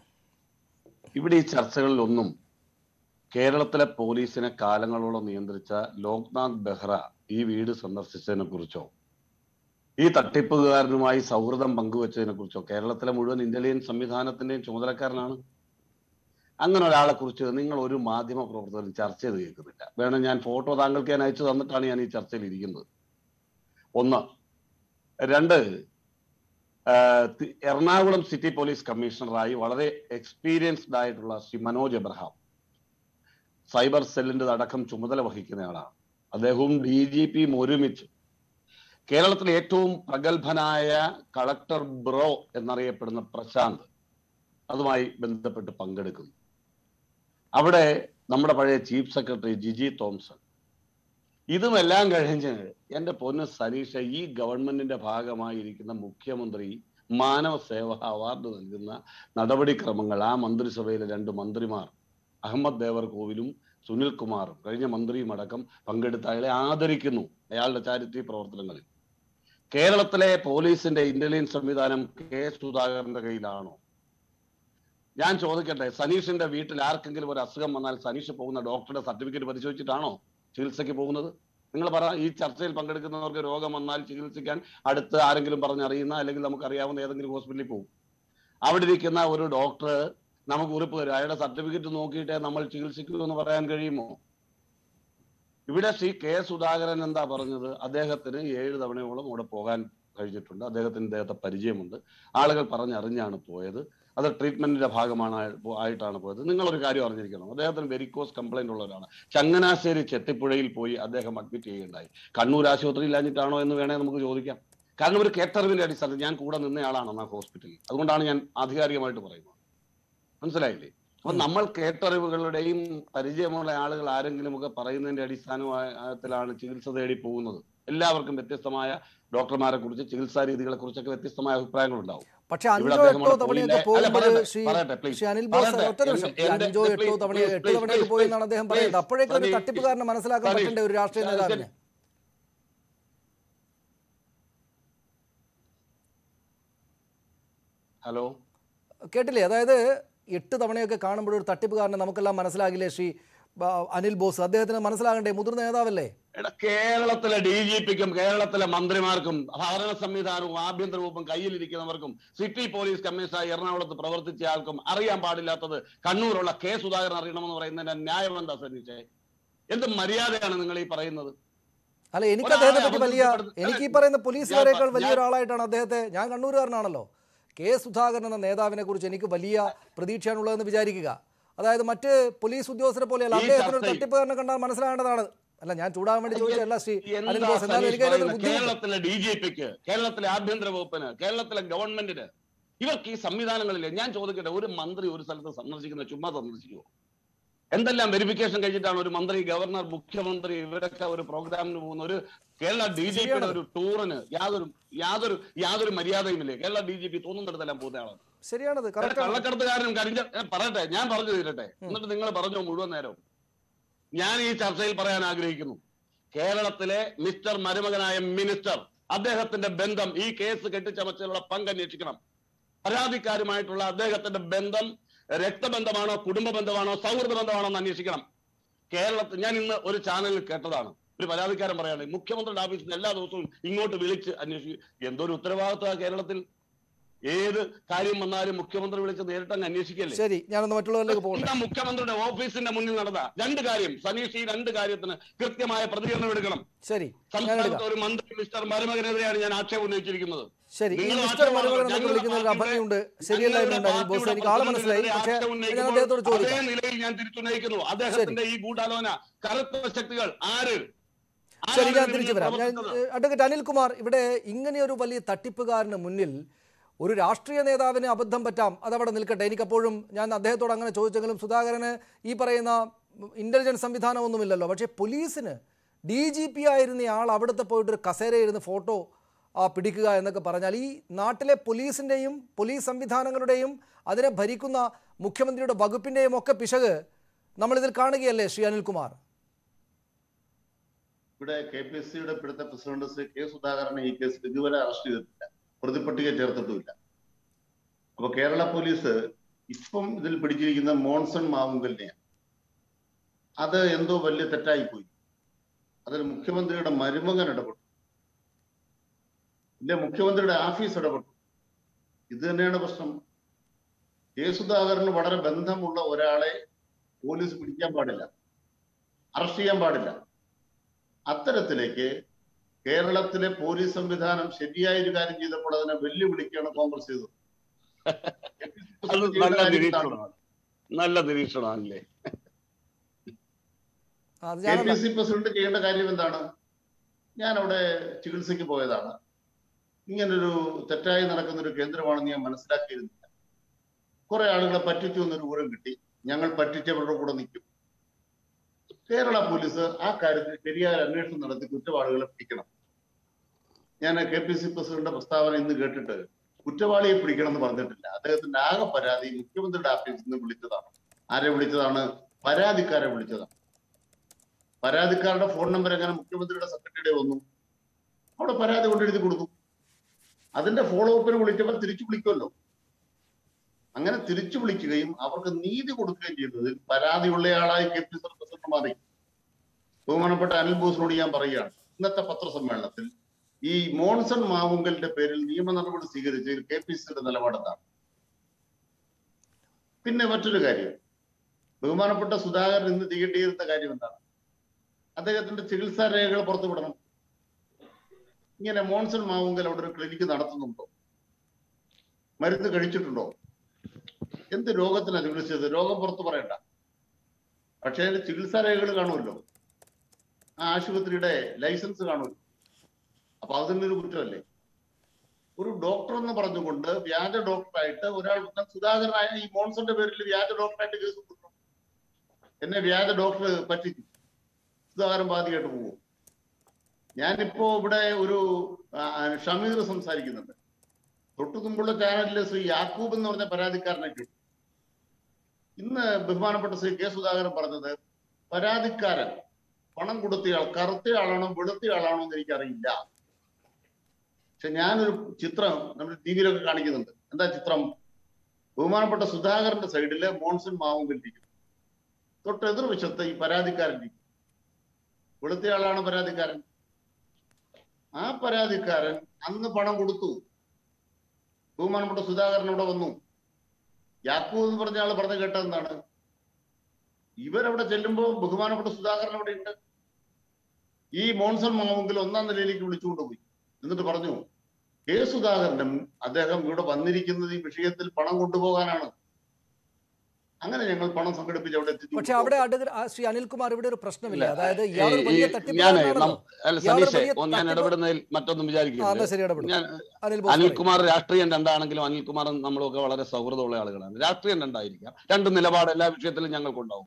ഇവിടെ ഈ ചർച്ചകളിലൊന്നും കേരളത്തിലെ പോലീസിനെ കാലങ്ങളോളം നിയന്ത്രിച്ച ലോക്നാഥ് ബെഹ്റ ഈ വീട് സന്ദർശിച്ചതിനെ കുറിച്ചോ ഈ തട്ടിപ്പുകാരനുമായി സൗഹൃദം പങ്കുവച്ചതിനെ കുറിച്ചോ കേരളത്തിലെ മുഴുവൻ ഇന്റലിജൻസ് സംവിധാനത്തിന്റെയും ചുമതലക്കാരനാണ് അങ്ങനെ ഒരാളെ കുറിച്ച് നിങ്ങൾ ഒരു മാധ്യമ പ്രവർത്തകരും ചർച്ച ചെയ്ത് കേൾക്കുന്നില്ല വേണം ഞാൻ ഫോട്ടോ താങ്കൾക്ക് ഞാൻ അയച്ചു തന്നിട്ടാണ് ഞാൻ ഈ ചർച്ചയിൽ ഇരിക്കുന്നത് ഒന്ന് രണ്ട് ആ, തി- എറണാകുളം സിറ്റി പോലീസ് കമ്മീഷണറായി വളരെ എക്സ്പീരിയൻസ്ഡ് ആയിട്ടുള്ള ശ്രീ മനോജ് എബ്രഹാം സൈബർ സെല്ലിന്റെ അടക്കം ചുമതല വഹിക്കുന്നയാളാണ് അദ്ദേഹവും ഡി ജി പിയും ഒരുമിച്ച് കേരളത്തിലെ ഏറ്റവും പ്രഗത്ഭനായ കളക്ടർ ബ്രോ എന്നറിയപ്പെടുന്ന പ്രശാന്ത് അതുമായി ബന്ധപ്പെട്ട് പങ്കെടുക്കുന്നു അവിടെ നമ്മുടെ പഴയ ചീഫ് സെക്രട്ടറി ജിജി തോംസൺ ഇതുമെല്ലാം കഴിഞ്ഞ് എന്റെ പൊന്ന് സനീഷ ഈ ഗവൺമെന്റിന്റെ ഭാഗമായിരിക്കുന്ന മുഖ്യമന്ത്രി മാനവ സേവ അവാർഡ് നൽകുന്ന നടപടിക്രമങ്ങൾ ആ മന്ത്രിസഭയിലെ രണ്ട് മന്ത്രിമാർ അഹമ്മദ് ദേവർ കോവിലും സുനിൽ കുമാറും കഴിഞ്ഞ മന്ത്രിയും അടക്കം പങ്കെടുത്ത അയാളെ ആദരിക്കുന്നു അയാളുടെ ചാരിത്യ പ്രവർത്തനങ്ങളിൽ കേരളത്തിലെ പോലീസിന്റെ ഇന്റലിജൻസ് സംവിധാനം കെ സുധാകരന്റെ കയ്യിലാണോ ഞാൻ ചോദിക്കട്ടെ സനീഷിന്റെ വീട്ടിൽ ആർക്കെങ്കിലും ഒരു അസുഖം വന്നാൽ സനീഷ് പോകുന്ന ഡോക്ടറുടെ സർട്ടിഫിക്കറ്റ് പരിശോധിച്ചിട്ടാണോ ചികിത്സയ്ക്ക് പോകുന്നത് നിങ്ങൾ പറ ഈ ചർച്ചയിൽ പങ്കെടുക്കുന്നവർക്ക് രോഗം വന്നാൽ ചികിത്സിക്കാൻ അടുത്ത് ആരെങ്കിലും പറഞ്ഞറിയുന്ന അല്ലെങ്കിൽ നമുക്ക് അറിയാവുന്ന ഏതെങ്കിലും ഹോസ്പിറ്റലിൽ പോകും അവിടെ ഇരിക്കുന്ന ഒരു ഡോക്ടർ നമുക്ക് ഉറപ്പ് തരും അയാളുടെ സർട്ടിഫിക്കറ്റ് നോക്കിയിട്ടേ നമ്മൾ ചികിത്സിക്കൂ എന്ന് പറയാൻ കഴിയുമോ ഇവിടെ ശ്രീ കെ സുധാകരൻ എന്താ പറഞ്ഞത് അദ്ദേഹത്തിന് ഏഴ് തവണയോളം അവിടെ പോകാൻ കഴിഞ്ഞിട്ടുണ്ട് അദ്ദേഹത്തിന് അദ്ദേഹത്തെ പരിചയമുണ്ട് ആളുകൾ പറഞ്ഞറിഞ്ഞാണ് പോയത് അത് ട്രീറ്റ്മെന്റിന്റെ ഭാഗമാണ് ആയ- ആയിട്ടാണ് പോയത് നിങ്ങളൊരു കാര്യം അറിഞ്ഞിരിക്കണം അദ്ദേഹത്തിന് വെരിക്കോസ് കംപ്ലൈന്റ് ഉള്ളവരാണ് ചങ്ങനാശ്ശേരി ചെട്ടിപ്പുഴയിൽ പോയി അദ്ദേഹം അഡ്മിറ്റ് ചെയ്യുകയുണ്ടായി കണ്ണൂർ ആശുപത്രി ഇല്ലാഞ്ഞിട്ടാണോ എന്ന് വേണേ നമുക്ക് ചോദിക്കാം കാരണം ഒരു കേട്ടറിവിന്റെ അടിസ്ഥാനത്തിൽ ഞാൻ കൂടെ നിന്നയാളാണ് ആ ഹോസ്പിറ്റലിൽ അതുകൊണ്ടാണ് ഞാൻ ആധികാരികമായിട്ട് പറയുന്നത് മനസ്സിലായില്ലേ അപ്പൊ നമ്മൾ കേട്ടറിവുകളുടെയും പരിചയമുള്ള ആളുകൾ ആരെങ്കിലും ഒക്കെ പറയുന്നതിന്റെ അടിസ്ഥാനത്തിലാണ് ചികിത്സ തേടി പോകുന്നത് എല്ലാവർക്കും വ്യത്യസ്തമായ ഡോക്ടർമാരെ കുറിച്ച് ചികിത്സാ രീതികളെ കുറിച്ചൊക്കെ വ്യത്യസ്തമായ അഭിപ്രായങ്ങൾ ഉണ്ടാവും പക്ഷെ ഇവിടെ അഞ്ചോ അദ്ദേഹം എട്ടോ അവിടെ തവണയൊക്കെ പോയില്ല. അല്ല, പോകുമ്പോൾ പറയട്ടെ, ശ്രീ പറയട്ടെ, please. ശ്രീ അനിൽ ബോസ് പറയട്ടെ. ഒറ്റ നിമിഷം എന്റെ- എന്റെ- അഞ്ചോ എട്ടോ please, തവണയോ please, എട്ട് please, തവണയൊക്കെ please, പോയി എന്നാണ് അദ്ദേഹം please, പറയുന്നത് അപ്പോഴേക്കും ഒരു സനീഷ്, തട്ടിപ്പുകാരനെ മനസ്സിലാക്കാൻ സനീഷ്, പറ്റണ്ടേ ഒരു രാഷ്ട്രീയ സനീഷ്, നേതാവിന് ഹലോ കേട്ടില്ലേ അതായത് എട്ട് തവണയൊക്കെ കാണുമ്പോൾ ഒരു തട്ടിപ്പുകാരനെ നമുക്കെല്ലാം മനസ്സിലാകില്ലേ ശ്രീ ബ- അനിൽ ബോസ് അദ്ദേഹത്തിന് മനസ്സിലാകണ്ടേ മുതിർന്ന നേതാവല്ലേ എടാ കേരളത്തിലെ ഡി ജി പിക്കും കേരളത്തിലെ മന്ത്രിമാർക്കും ഭരണ സംവിധാനവും ആഭ്യന്തര വകുപ്പും കയ്യിലിരിക്കുന്നവർക്കും സിറ്റി പോലീസ് കമ്മീഷണറായി എറണാകുളത്ത് പ്രവർത്തിച്ച ആൾക്കും അറിയാൻ പാടില്ലാത്തത് കണ്ണൂരുള്ള കെ സുധാകരൻ അറിയണമെന്ന് പറയുന്നതിന്റെ ന്യായം എന്താ സന്നിച്ചേ എന്ത് മര്യാദയാണ് നിങ്ങൾ ഈ പറയുന്നത് അല്ല എനിക്ക് ഒരാളെ അദ്ദേഹത്തെ പറ്റി വലിയ അബദ്ധപ്പെടുത്ത- എനിക്ക് ഈ പറയുന്ന പോലീസ് ഞാൻ പ- വരേക്കാൾ ഞാൻ- വലിയൊരാളായിട്ടാണ് അദ്ദേഹത്തെ ഞാൻ കണ്ണൂരുകാരനാണല്ലോ കെ സുധാകരൻ എന്ന നേതാവിനെ കുറിച്ച് എനിക്ക് വലിയ പ്രതീക്ഷയാണുള്ളതെന്ന് വിചാരിക്കുക അതായത് മറ്റ് പോലീസ് ഉദ്യോഗസ്ഥരെ പോലെയല്ല ഈ അദ്ദേഹത്തിന് ഒരു ചർച്ചയിൽ- തട്ടിപ്പുകാരനെ കണ്ടാൽ മനസ്സിലാകേണ്ടതാണ് അല്ല ഞാൻ ചൂടാൻ വേണ്ടി ചോദിച്ചതല്ല ശ്രീ അനിൽ എന്താ ബോസ് എന്നാലും സനീഷ് എനിക്ക് അതിനകത്ത് പറയുന്നത്? ബുദ്ധിമുട്ട് കേരളത്തിലെ ഡി ജി പിക്ക് കേരളത്തിലെ ആഭ്യന്തര വകുപ്പിന് കേരളത്തിലെ ഗവൺമെന്റിന് ഇവർക്ക് ഈ സംവിധാനങ്ങളില്ലേ ഞാൻ ചോദിക്കട്ടെ ഒരു മന്ത്രി ഒരു സ്ഥലത്ത് സന്ദർശിക്കുന്ന ചുമ്മാ സന്ദർശിക്കുമോ എന്തെല്ലാം വെരിഫിക്കേഷൻ കഴിഞ്ഞിട്ടാണ് ഒരു മന്ത്രി ഗവർണർ മുഖ്യമന്ത്രി ഇവരൊക്കെ ഒരു പ്രോഗ്രാമിന് പോകുന്ന ഒരു കേരള ഡി ജി പിയുടെ ഒരു ടൂറിന് യാതൊരു യാതൊരു യാതൊരു മര്യാദയുമില്ലേ കേരള ഡി ജി പി തോന്നുന്നിടത്തെല്ലാം പോകുന്ന ആളാണ് ശരിയാണത് കറക്റ്റ് കള്ളക്കടത്തുകാരനും കരിഞ്ച ഞാൻ പറയട്ടെ ഞാൻ പറഞ്ഞു തീരട്ടെ എന്നിട്ട് നിങ്ങൾ പറഞ്ഞോ മുഴുവൻ നേരം ഞാൻ ഈ ചർച്ചയിൽ പറയാൻ ആഗ്രഹിക്കുന്നു കേരളത്തിലെ മിസ്റ്റർ മരുമകനായ മിനിസ്റ്റർ അദ്ദേഹത്തിന്റെ ബന്ധം ഈ കേസ് കെട്ടിച്ചമച്ചതിലുള്ള പങ്ക് അന്വേഷിക്കണം പരാതിക്കാരുമായിട്ടുള്ള അദ്ദേഹത്തിന്റെ ബന്ധം രക്തബന്ധമാണോ കുടുംബ ബന്ധമാണോ സൗഹൃദ ബന്ധമാണോ എന്ന് അന്വേഷിക്കണം കേരളത്തിൽ ഞാൻ ഇന്ന് ഒരു ചാനലിൽ കേട്ടതാണ് ഒരു പരാതിക്കാരൻ പറയാണ് മുഖ്യമന്ത്രിയുടെ ഓഫീസിൽ നിന്ന് എല്ലാ ദിവസവും ഇങ്ങോട്ട് വിളിച്ച് അന്വേഷിക്കും എന്തൊരു ഉത്തരവാദിത്വ കേരളത്തിൽ ഏത് കാര്യം വന്നാലും മുഖ്യമന്ത്രി വിളിച്ച് നേരിട്ട് അങ്ങ് അന്വേഷിക്കല്ലേ ശരി ഞാനൊന്ന് മറ്റുള്ളവരിലേക്ക് പോകട്ടെ എന്താ മുഖ്യമന്ത്രിയുടെ ഓഫീസിന്റെ മുന്നിൽ നടന്ന രണ്ട് കാര്യം സനീഷ് ഈ രണ്ട് കാര്യത്തിന് കൃത്യമായ പ്രതികരണം എടുക്കണം ശരി ഞാൻ സംസ്ഥാനത്തെ എടുക്കാം ഒരു മന്ത്രി മിസ്റ്റർ മരുമകനെതിരെയാണ് ഞാൻ ആക്ഷേപം ഉന്നയിച്ചിരിക്കുന്നത് ശരി ഈ നിങ്ങൾ മിസ്റ്റർ ആക്ഷേപം മരുമകൻ എന്നൊക്കെ ഞങ്ങളുടെ വിളിക്കുന്നതിൽ പാർട്ടിയുടെ- ഭംഗിയുണ്ട് ശരിയല്ലായിരുന്നു ഞങ്ങളുടെ അനിൽ ബോസ് പാർട്ടിയുടെ എനിക്ക് ആളെ മനസ്സിലായി പ്രതിനിധിയുടെ പക്ഷേ ആക്ഷേപം ഞാൻ ഉന്നയിക്കുമ്പോൾ അദ്ദേഹത്തോട് അതേ ചോദിക്കാം നിലയിൽ ഞാൻ തിരിച്ചുന്നയിക്കുന്നു അദ്ദേഹത്തിന്റെ ഈ ഗൂഢാലോചന കറുത്ത ശക്തികൾ ആര് ശരി ആരാണ് ഞാൻ ഇതിന് തിരിച്ചു വരാം ഞാൻ പ്രവർത്തിച്ചത്? ഏഹ്, അഡ്വക്കേറ്റ് അനിൽകുമാർ ഇവിടെ ഇങ്ങനെയൊരു വലിയ തട്ടിപ്പുകാരന് മുന്നിൽ ഒരു രാഷ്ട്രീയ നേതാവിന് അബദ്ധം പറ്റാം അതവിടെ നിൽക്കട്ടെ എനിക്കപ്പോഴും ഞാൻ അദ്ദേഹത്തോട് അങ്ങനെ ചോദിച്ചെങ്കിലും സുധാകരന് ഈ പറയുന്ന ഇന്റലിജൻസ് സംവിധാനമൊന്നുമില്ലല്ലോ പക്ഷേ പോലീസിന് ഡി ജി പി ആയിരുന്ന ആൾ അവിടുത്തെ പോയിട്ടൊരു കസേരയിരുന്ന് ഫോട്ടോ ആ, പിടിക്കുക എന്നൊക്കെ പറഞ്ഞാൽ ഈ നാട്ടിലെ പോലീസിൻ്റെയും പോലീസ് സംവിധാനങ്ങളുടെയും അതിനെ ഭരിക്കുന്ന മുഖ്യമന്ത്രിയുടെ വകുപ്പിൻ്റെയും ഒക്കെ പിശക് നമ്മളിതിൽ കാണുകയല്ലേ ശ്രീ അനിൽകുമാർ ഇവിടെ കെ പി എസ് സിയുടെ ഇപ്പോഴത്തെ പ്രസിഡന്റ് ശ്രീ കെ സുധാകരനെ ഈ കേസിൽ ഇതുവരെ അറസ്റ്റ് ചെയ്തിട്ടില്ല പ്രതിപട്ടിക ചേർത്തിട്ടുമില്ല അപ്പൊ കേരള പോലീസ് ഇപ്പം ഇതിൽ പിടിച്ചിരിക്കുന്ന മോൺസൺ മാവുങ്കലിനെയാണ് അത് എന്തോ വലിയ തെറ്റായി പോയി അതിൽ മുഖ്യമന്ത്രിയുടെ മരുമകൻ ഇടപെട്ടു ഇല്ല മുഖ്യമന്ത്രിയുടെ ഓഫീസ് ഇടപെട്ടു ഇത് തന്നെയാണ് പ്രശ്നം കെ സുധാകരന് വളരെ ബന്ധമുള്ള ഒരാളെ പോലീസ് പിടിക്കാൻ പാടില്ല അറസ്റ്റ് ചെയ്യാൻ പാടില്ല അത്തരത്തിലേക്ക് കേരളത്തിലെ പോലീസ് സംവിധാനം ശരിയായ ഒരു കാര്യം ചെയ്തപ്പോൾ അതിനെ വെല്ലുവിളിക്കുകയാണ് കോൺഗ്രസ് ചെയ്തത് അത് നല്ല നിരീക്ഷണമാണ് നല്ല നിരീക്ഷണമാണല്ലേ അത് കെ ഞാൻ പി സി പ്രസിഡന്റ് ചെയ്യേണ്ട കാര്യം എന്താണ് ഞാൻ അവിടെ ചികിത്സയ്ക്ക് പോയതാണ് ഇങ്ങനൊരു തെറ്റായി നടക്കുന്ന ഒരു കേന്ദ്രമാണെന്ന് ഞാൻ മനസ്സിലാക്കിയിരുന്നില്ല കുറെ ആളുകളെ പറ്റിച്ചു എന്നൊരു വിവരം കിട്ടി ഞങ്ങൾ പറ്റിച്ചവരുടെ കൂടെ നിൽക്കും കേരള പോലീസ് ആ കാര്യത്തിൽ ശരിയായ ഒരു അന്വേഷണം നടത്തി കുറ്റവാളികളെ പിടിക്കണം ഞാൻ കെ പി സി പ്രസിഡന്റിന്റെ പ്രസ്താവന ഇന്ന് കേട്ടിട്ട് കുറ്റവാളിയെ പിടിക്കണം എന്ന് പറഞ്ഞിട്ടില്ല അദ്ദേഹത്തിന്റെ ആകെ പരാതി മുഖ്യമന്ത്രിയുടെ ഓഫീസിൽ നിന്ന് വിളിച്ചതാണ് ആരെ വിളിച്ചതാണ് പരാതിക്കാരെ വിളിച്ചതാണ് പരാതിക്കാരുടെ ഫോൺ നമ്പർ എങ്ങനെ മുഖ്യമന്ത്രിയുടെ സെക്രട്ടറിയുടെ വന്നു അവിടെ പരാതി കൊണ്ട് എഴുതി കൊടുത്തു അതിന്റെ ഫോളോ അപ്പിന് വിളിച്ചവർ തിരിച്ചു വിളിക്കുമല്ലോ അങ്ങനെ തിരിച്ചു വിളിക്കുകയും അവർക്ക് നീതി കൊടുക്കുകയും ചെയ്തതിൽ പരാതിയുള്ളയാളായി കെ പി സി പ്രസിഡന്റ് മാറി ബഹുമാനപ്പെട്ട അനിൽ ബോസിനോട് ഞാൻ പറയുകയാണ് ഇന്നത്തെ പത്രസമ്മേളനത്തിൽ ഈ മോൺസൺ മാവുങ്കലിന്റെ പേരിൽ നിയമ നടപടി സ്വീകരിച്ചതിൽ കെ പി സിയുടെ നിലപാടെന്താണ് പിന്നെ മറ്റൊരു കാര്യം ബഹുമാനപ്പെട്ട സുധാകരൻ ഇന്ന് ചെയ്യേണ്ടിയിരുന്ന കാര്യം എന്താണ് അദ്ദേഹത്തിന്റെ ചികിത്സാ രേഖകൾ പുറത്തുവിടണം ഇങ്ങനെ മോൺസൺ മാവുങ്കൽ അവിടെ ഒരു ക്ലിനിക്ക് നടത്തുന്നുണ്ടോ മരുന്ന് കഴിച്ചിട്ടുണ്ടോ എന്ത് രോഗത്തിനാണ് ചികിത്സിച്ചത് രോഗം പുറത്തു പറയണ്ട പക്ഷേ അതിന്റെ ചികിത്സാ രേഖകൾ കാണുമല്ലോ ആ ആശുപത്രിയുടെ ലൈസൻസ് കാണുമല്ലോ അപ്പൊ അതിനൊരു കുറ്റമല്ലേ ഒരു ഡോക്ടർ എന്ന് പറഞ്ഞുകൊണ്ട് വ്യാജ ഡോക്ടറായിട്ട് ഒരാൾ സുധാകരനായ ഈ മോൺസന്റെ പേരിൽ വ്യാജ ഡോക്ടറായിട്ട് കേസ് കൊടുക്കണം എന്നെ വ്യാജ ഡോക്ടർ പറ്റിച്ചു സുധാകരൻ ബാധിയായിട്ട് പോകും ഞാനിപ്പോ ഇവിടെ ഒരു ആ, ഷമീർ സംസാരിക്കുന്നുണ്ട് തൊട്ടു മുമ്പുള്ള ചാനലിൽ ശ്രീ യാക്കൂബ് എന്ന് പറഞ്ഞ പരാതിക്കാരനെ കിട്ടും ഇന്ന് ബഹുമാനപ്പെട്ട ശ്രീ കെ സുധാകരൻ പറഞ്ഞത് പരാതിക്കാരൻ പണം കൊടുത്തയാൾ കറുത്തയാളാണോ വെളുത്തയാളാണോ എന്ന് എനിക്കറിയില്ല പക്ഷെ ഞാനൊരു ചിത്രം നമ്മൾ ടി വിയിലൊക്കെ കാണിക്കുന്നുണ്ട് എന്താ ചിത്രം ബഹുമാനപ്പെട്ട സുധാകരന്റെ സൈഡില് മോൺസൺ മാവുങ്കൽ ഇരിക്കും തൊട്ട് എതിർവശത്ത് ഈ പരാതിക്കാരൻ ഇരിക്കും വെളുത്തയാളാണ് പരാതിക്കാരൻ ആ പരാതിക്കാരൻ അന്ന് പണം കൊടുത്തു ബഹുമാനപ്പെട്ട സുധാകരൻ ഇവിടെ വന്നു യാക്കൂ എന്ന് പറഞ്ഞ ആള് പറഞ്ഞു കേട്ടത് എന്താണ് ഇവരവിടെ ചെല്ലുമ്പോൾ ബഹുമാനപ്പെട്ട സുധാകരൻ അവിടെ ഉണ്ട് ഈ മോൺസൺ മാവുങ്കിൽ ഒന്നാം നിലയിലേക്ക് വിളിച്ചുകൊണ്ട് പോയി എന്നിട്ട് പറഞ്ഞു കെ സുധാകരനും അദ്ദേഹം ഇവിടെ വന്നിരിക്കുന്നത് ഈ വിഷയത്തിൽ പണം കൊണ്ടുപോകാനാണ് അങ്ങനെ ഞങ്ങൾ പണം സംഘടിപ്പിച്ച് അവിടെ എത്തിച്ചു പക്ഷെ അവിടെ അടുത്ത ആ ശ്രീ അനിൽകുമാർ ഇവിടെ ഒരു പ്രശ്നമില്ല ഇല്ല. അതായത് ഈ- ഇയാളൊരു ഈ- വലിയ ഞാനേ തട്ടിപ്പുകാരനാണല്ലോ നം- അല്ല ഇയാളൊരു സതീഷേ വലിയ ഓ, ഞാൻ തട്ടിപ്പ് ഇടപെടുന്നതിൽ മറ്റൊന്നും ആ വിചാരിക്കുന്നില്ല എന്നാ ശരി ഇടപെടും ഞാൻ അനിൽ ബോസ് പറയൂ. അനിൽകുമാർ രാഷ്ട്രീയം രണ്ടാണെങ്കിലും അനിൽകുമാർ നമ്മളൊക്കെ വളരെ സൗഹൃദമുള്ള ആളുകളാണ് രാഷ്ട്രീയം രണ്ടായിരിക്കാം രണ്ട് നിലപാട് എല്ലാ വിഷയത്തിലും ഞങ്ങൾക്കുണ്ടാവും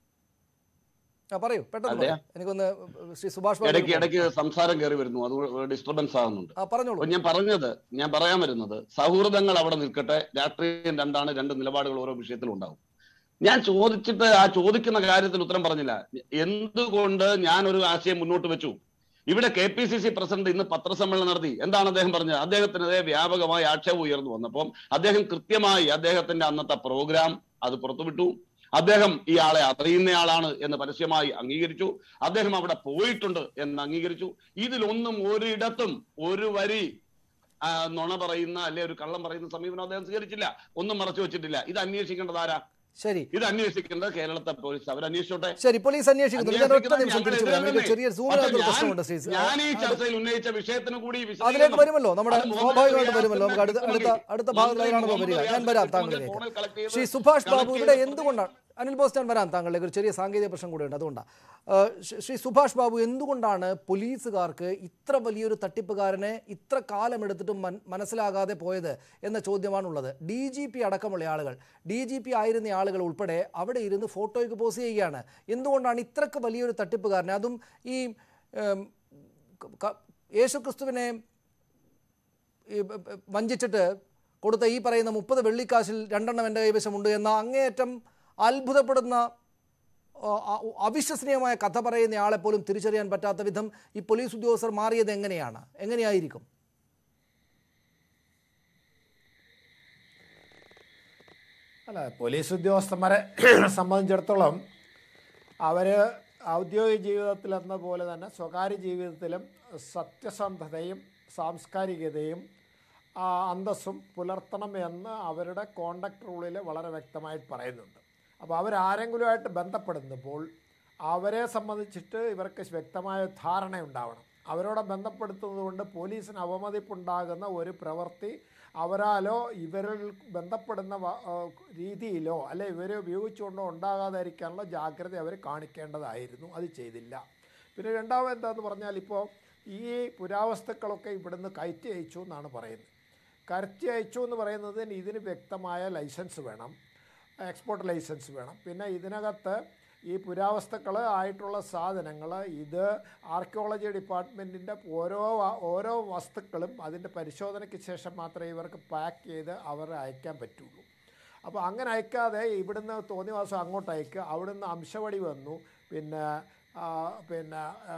ആ പറയൂ പെട്ടെന്ന് അതെ. പറയൂ. എനിക്കൊന്ന് ശ്രീ സുഭാഷ് ബാബു ഇടയ്ക്ക് ഒരു- ഇടയ്ക്ക് സംസാരം കയറി വരുന്നു അത് ഡിസ്റ്റർബൻസ് ആകുന്നുണ്ട് ആ പറഞ്ഞോളൂ അപ്പൊ ഞാൻ പറഞ്ഞത് ഞാൻ പറയാൻ വരുന്നത് സൗഹൃദങ്ങൾ അവിടെ നിൽക്കട്ടെ രാഷ്ട്രീയം രണ്ടാണ് രണ്ട് നിലപാടുകൾ ഓരോ വിഷയത്തിലും ഉണ്ടാവും ഞാൻ ചോദിച്ചിട്ട് ആ ചോദിക്കുന്ന കാര്യത്തിൽ ഉത്തരം പറഞ്ഞില്ല എന്തുകൊണ്ട് ഞാൻ ഒരു ആശയം മുന്നോട്ട് വെച്ചു ഇവിടെ K P C C president ഇന്ന് പത്രസമ്മേളനം നടത്തി എന്താണ് അദ്ദേഹം പറഞ്ഞത് അദ്ദേഹത്തിനെതിരെ വ്യാപകമായ ആക്ഷേപം ഉയർന്നു വന്നപ്പം അദ്ദേഹം കൃത്യമായി അദ്ദേഹത്തിന്റെ അന്നത്തെ പ്രോഗ്രാം അത് പുറത്തുവിട്ടു അദ്ദേഹം ഇയാളെ അറിയുന്നയാളാണ് എന്ന് പരസ്യമായി അംഗീകരിച്ചു അദ്ദേഹം അവിടെ പോയിട്ടുണ്ട് എന്ന് അംഗീകരിച്ചു ഇതിലൊന്നും ഒരിടത്തും ഒരു വരി ആ, നുണ പറയുന്ന അല്ലെ ഒരു കള്ളം പറയുന്ന സമീപനം അദ്ദേഹം സ്വീകരിച്ചില്ല ഒന്നും മറച്ചു വെച്ചിട്ടില്ല ഇത് അന്വേഷിക്കേണ്ടത് ആരാ ശരി ഇത് അന്വേഷിക്കേണ്ടത് കേരളത്തെ പോലീസ് അവർ അന്വേഷിച്ചോട്ടെ ശരി പോലീസ് അന്വേഷിക്കുന്നു ഞാൻ ഒറ്റ നിമിഷം ഞങ്ങൾ തിരിച്ചു വരാം എനിക്ക് എതിരല്ലേ? ചെറിയ പക്ഷേ സൂമിനകത്ത് ഞാൻ- പ്രശ്നമുണ്ട് ശ്രീ ഞാൻ ഈ അത് ചർച്ചയിൽ ഉന്നയിച്ച വിഷയത്തിന് കൂടി അതിലേക്ക് വിശദീകരണം വരുമല്ലോ നമ്മുടെ അത് മുഹമ്മദ് സ്വാഭാവികമായിട്ട് റിയാസിന്റെ വരുമല്ലോ നമുക്ക് അടുത്ത അടുത്ത അടുത്ത മന്ത്രി ഭാഗത്തിലാണല്ലോ മുഹമ്മദ് വരിക ഞാൻ റിയാസിന്റെ വരാം ഫോണിൽ താങ്കളിലേക്ക് collect ചെയ്ത് ശ്രീ സുഭാഷ് ബാബു collect ഇവിടെ ചെയ്ത് എന്തുകൊണ്ടാണ് അനിൽ ബോസ് ഞാൻ വരാം താങ്കളിലേക്ക് ഒരു ചെറിയ സാങ്കേതിക പ്രശ്നം കൂടെയുണ്ട് അതുകൊണ്ടാണ് ആ, ശ്രീ- ശ്രീ സുഭാഷ് ബാബു എന്തുകൊണ്ടാണ് പോലീസുകാർക്ക് ഇത്ര വലിയൊരു തട്ടിപ്പുകാരനെ ഇത്ര കാലമെടുത്തിട്ടും മൻ മനസ്സിലാകാതെ പോയത് എന്ന ചോദ്യമാണുള്ളത് ഡി ജി പി അടക്കമുള്ള ആളുകൾ ഡി ജി പി ആയിരുന്ന ആളുകൾ ഉൾപ്പെടെ അവിടെ ഇരുന്ന് ഫോട്ടോയ്ക്ക് പോസ് ചെയ്യുകയാണ് എന്തുകൊണ്ടാണ് ഇത്രക്ക് വലിയൊരു തട്ടിപ്പുകാരനെ അതും ഈ ഏം, ക- ക- യേശുക്രിസ്തുവിനെ ഈ ബ- ബ- വഞ്ചിച്ചിട്ട് കൊടുത്ത ഈ പറയുന്ന മുപ്പത് വെള്ളിക്കാശിൽ രണ്ടെണ്ണം എൻ്റെ കൈവശമുണ്ട് എന്ന അങ്ങേയറ്റം അത്ഭുതപ്പെടുന്ന ആ, ആ, അവിശ്വസനീയമായ കഥ പറയുന്ന ആളെ പോലും തിരിച്ചറിയാൻ പറ്റാത്ത വിധം ഈ പോലീസ് ഉദ്യോഗസ്ഥർ മാറിയത് എങ്ങനെയാണ് എങ്ങനെയായിരിക്കും അല്ല പോലീസ് ഉദ്യോഗസ്ഥന്മാരെ സംബന്ധിച്ചിടത്തോളം അവർ ഔദ്യോഗിക ജീവിതത്തിൽ എന്ന പോലെ തന്നെ സ്വകാര്യ ജീവിതത്തിലും സത്യസന്ധതയും സാംസ്കാരികതയും ആ, അന്തസ്സും പുലർത്തണം എന്ന് അവരുടെ കോണ്ടക്ട് റൂളിൽ വളരെ വ്യക്തമായിട്ട് പറയുന്നുണ്ട് അപ്പോൾ അവരാരെങ്കിലുമായിട്ട് ബന്ധപ്പെടുന്നപ്പോൾ അവരെ സംബന്ധിച്ചിട്ട് ഇവർക്ക് വ്യക്തമായ ധാരണ ഉണ്ടാവണം അവരോട് ബന്ധപ്പെടുത്തുന്നത് കൊണ്ട് പോലീസിന് അവമതിപ്പുണ്ടാകുന്ന ഒരു പ്രവൃത്തി അവരാലോ ഇവരിൽ ബന്ധപ്പെടുന്ന വ- ആ, രീതിയിലോ അല്ലെ ഇവരെ ഉപയോഗിച്ചുകൊണ്ടോ ഉണ്ടാകാതിരിക്കാനുള്ള ജാഗ്രത അവർ കാണിക്കേണ്ടതായിരുന്നു അത് ചെയ്തില്ല പിന്നെ രണ്ടാമത് എന്താന്ന് പറഞ്ഞാൽ ഇപ്പോൾ ഈ പുരാവസ്തുക്കളൊക്കെ ഇവിടുന്ന് കയറ്റി അയച്ചു എന്നാണ് പറയുന്നത് കയറ്റി അയച്ചു എന്ന് പറയുന്നതിന് ഇതിന് വ്യക്തമായ ലൈസൻസ് വേണം എക്സ്പോർട്ട് ലൈസൻസ് വേണം പിന്നെ ഇതിനകത്ത് ഈ പുരാവസ്തുക്കൾ ആയിട്ടുള്ള സാധനങ്ങൾ ഇത് ആർക്കിയോളജി ഡിപ്പാർട്ട്മെൻറ്റിൻ്റെ ഓരോ വ- ഓരോ വസ്തുക്കളും അതിൻ്റെ പരിശോധനയ്ക്ക് ശേഷം മാത്രമേ ഇവർക്ക് പാക്ക് ചെയ്ത് അവർ അയക്കാൻ പറ്റുള്ളൂ അപ്പോൾ അങ്ങനെ അയക്കാതെ ഇവിടുന്ന് തോന്നിവാസം അങ്ങോട്ട് അയക്കുക അവിടുന്ന് അംശവടി വന്നു പിന്നെ ആ, പിന്നെ ആ,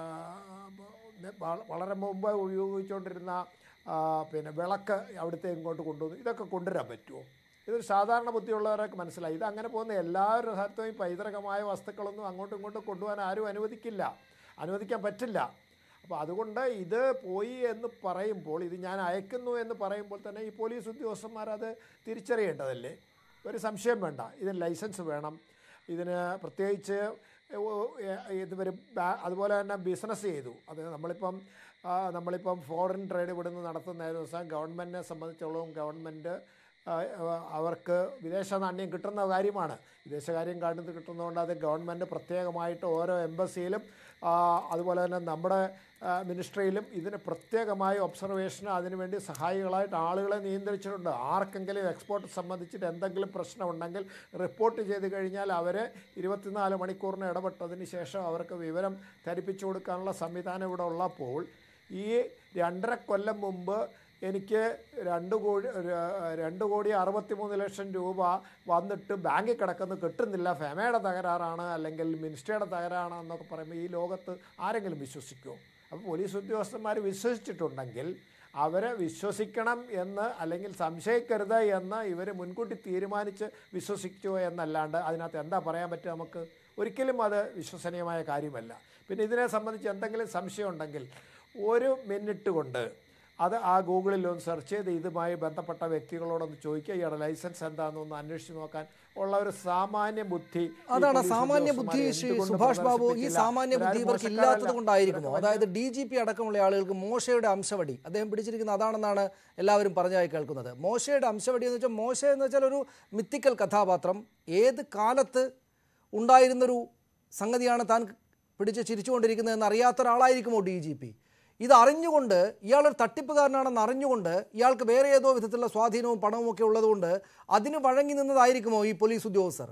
വ- വളരെ മുമ്പ് ഉപയോഗിച്ചുകൊണ്ടിരുന്ന ആ, പിന്നെ വിളക്ക് അവിടുത്തെ ഇങ്ങോട്ട് കൊണ്ടുവന്നു ഇതൊക്കെ കൊണ്ടുവരാൻ പറ്റുമോ ഇതൊരു സാധാരണ ബുദ്ധിയുള്ളവരൊക്കെ മനസ്സിലായി ഇത് അങ്ങനെ പോകുന്ന എല്ലാ സ്ഥലത്തും ഈ പൈതൃകമായ വസ്തുക്കളൊന്നും അങ്ങോട്ടും ഇങ്ങോട്ടും കൊണ്ടുപോകാൻ ആരും അനുവദിക്കില്ല അനുവദിക്കാൻ പറ്റില്ല അപ്പോൾ അതുകൊണ്ട് ഇത് പോയി എന്ന് പറയുമ്പോൾ ഇത് ഞാൻ അയക്കുന്നു എന്ന് പറയുമ്പോൾ തന്നെ ഈ പോലീസ് ഉദ്യോഗസ്ഥന്മാർ അത് തിരിച്ചറിയേണ്ടതല്ലേ ഒരു സംശയം വേണ്ട ഇതിന് ലൈസൻസ് വേണം ഇതിന് പ്രത്യേകിച്ച് ഇതുവരെ അതുപോലെ തന്നെ ബിസിനസ് ചെയ്തു അത് നമ്മളിപ്പം ആ, നമ്മളിപ്പം ഫോറിൻ ട്രേഡ് ഇവിടുന്ന് നടത്തുന്ന ദിവസം ഗവൺമെൻറ്റിനെ സംബന്ധിച്ചോളം ഗവൺമെൻറ് ആ, അവർക്ക് വിദേശ നാണ്യം കിട്ടുന്ന കാര്യമാണ് വിദേശകാര്യം കാട്ടുന്നത് കിട്ടുന്നതുകൊണ്ട് അത് ഗവൺമെൻറ് പ്രത്യേകമായിട്ട് ഓരോ എംബസിയിലും ആ, അതുപോലെ തന്നെ നമ്മുടെ ആ, മിനിസ്ട്രിയിലും ഇതിന് പ്രത്യേകമായ ഒബ്സർവേഷന് അതിനുവേണ്ടി സഹായികളായിട്ട് ആളുകളെ നിയന്ത്രിച്ചിട്ടുണ്ട് ആർക്കെങ്കിലും എക്സ്പോർട്ട് സംബന്ധിച്ചിട്ട് എന്തെങ്കിലും പ്രശ്നമുണ്ടെങ്കിൽ റിപ്പോർട്ട് ചെയ്ത് കഴിഞ്ഞാൽ അവർ ഇരുപത്തിനാല് മണിക്കൂറിന് ഇടപെട്ടതിന് ശേഷം അവർക്ക് വിവരം ധരിപ്പിച്ചു കൊടുക്കാനുള്ള സംവിധാനം ഇവിടെ ഉള്ളപ്പോൾ ഈ രണ്ടര കൊല്ലം മുമ്പ് എനിക്ക് രണ്ട് കോടി ര- രണ്ട് കോടി അറുപത്തി മൂന്ന് ലക്ഷം രൂപ വന്നിട്ട് ബാങ്കിൽ കിടക്കുന്ന കിട്ടുന്നില്ല ഫെമയുടെ തകരാറാണ് അല്ലെങ്കിൽ മിനിസ്റ്ററുടെ തകരാറാണ് എന്നൊക്കെ പറയുമ്പോൾ ഈ ലോകത്ത് ആരെങ്കിലും വിശ്വസിക്കുമോ അപ്പോൾ പോലീസ് ഉദ്യോഗസ്ഥന്മാർ വിശ്വസിച്ചിട്ടുണ്ടെങ്കിൽ അവരെ വിശ്വസിക്കണം എന്ന് അല്ലെങ്കിൽ സംശയിക്കരുത് എന്ന് ഇവർ മുൻകൂട്ടി തീരുമാനിച്ച് വിശ്വസിച്ചു എന്നല്ലാണ്ട് അതിനകത്ത് എന്താ പറയാൻ പറ്റുക നമുക്ക് ഒരിക്കലും അത് വിശ്വസനീയമായ കാര്യമല്ല പിന്നെ ഇതിനെ സംബന്ധിച്ച് എന്തെങ്കിലും സംശയം ഉണ്ടെങ്കിൽ ഒരു മിനിറ്റ് കൊണ്ട് അത് ആ ഗൂഗിളിൽ ഒന്ന് സെർച്ച് ചെയ്ത് ഇതുമായി ബന്ധപ്പെട്ട വ്യക്തികളോടൊന്ന് ചോദിക്കുക ഇയാളുടെ ലൈസൻസ് എന്താണെന്നൊന്ന് അന്വേഷിച്ച് നോക്കാൻ ഉള്ള ഒരു സാമാന്യ ബുദ്ധി ഈ അതാണ് പോലീസ് സാമാന്യ ഉദ്യോഗസ്ഥന്മാർ ബുദ്ധി ശ്രീ എന്തുകൊണ്ട് സുഭാഷ് ബാബു ഈ പ്രദർശിപ്പിച്ചില്ല? സാമാന്യ ബുദ്ധി ഇവരാരും ഇവർക്ക് മോശക്കാരല്ല. ഇല്ലാത്തത് കൊണ്ടായിരിക്കുമോ ഇവരൊക്കെ അതായത് ഡി ജി പി അടക്കമുള്ള ആളുകൾക്ക് മോശയുടെ അംശവടി അദ്ദേഹം പിടിച്ചിരിക്കുന്ന അതാണെന്നാണ് എല്ലാവരും പറഞ്ഞായി കേൾക്കുന്നത് മോശയുടെ അംശവടി എന്ന് വെച്ചാൽ മോശ എന്ന് വെച്ചാൽ ഒരു മിത്തിക്കൽ കഥാപാത്രം ഏത് കാലത്ത് ഉണ്ടായിരുന്നൊരു സംഗതിയാണ് താൻ പിടിച്ച് ചിരിച്ചുകൊണ്ടിരിക്കുന്നതെന്ന് അറിയാത്ത ഒരാളായിരിക്കുമോ ഡി ജി പി ഇത് അറിഞ്ഞുകൊണ്ട് ഇയാളൊരു തട്ടിപ്പുകാരനാണെന്ന് അറിഞ്ഞുകൊണ്ട് ഇയാൾക്ക് വേറെ ഏതോ വിധത്തിലുള്ള സ്വാധീനവും പണവും ഒക്കെ ഉള്ളതുകൊണ്ട് അതിന് വഴങ്ങി നിന്നതായിരിക്കുമോ ഈ പോലീസ് ഉദ്യോഗസ്ഥർ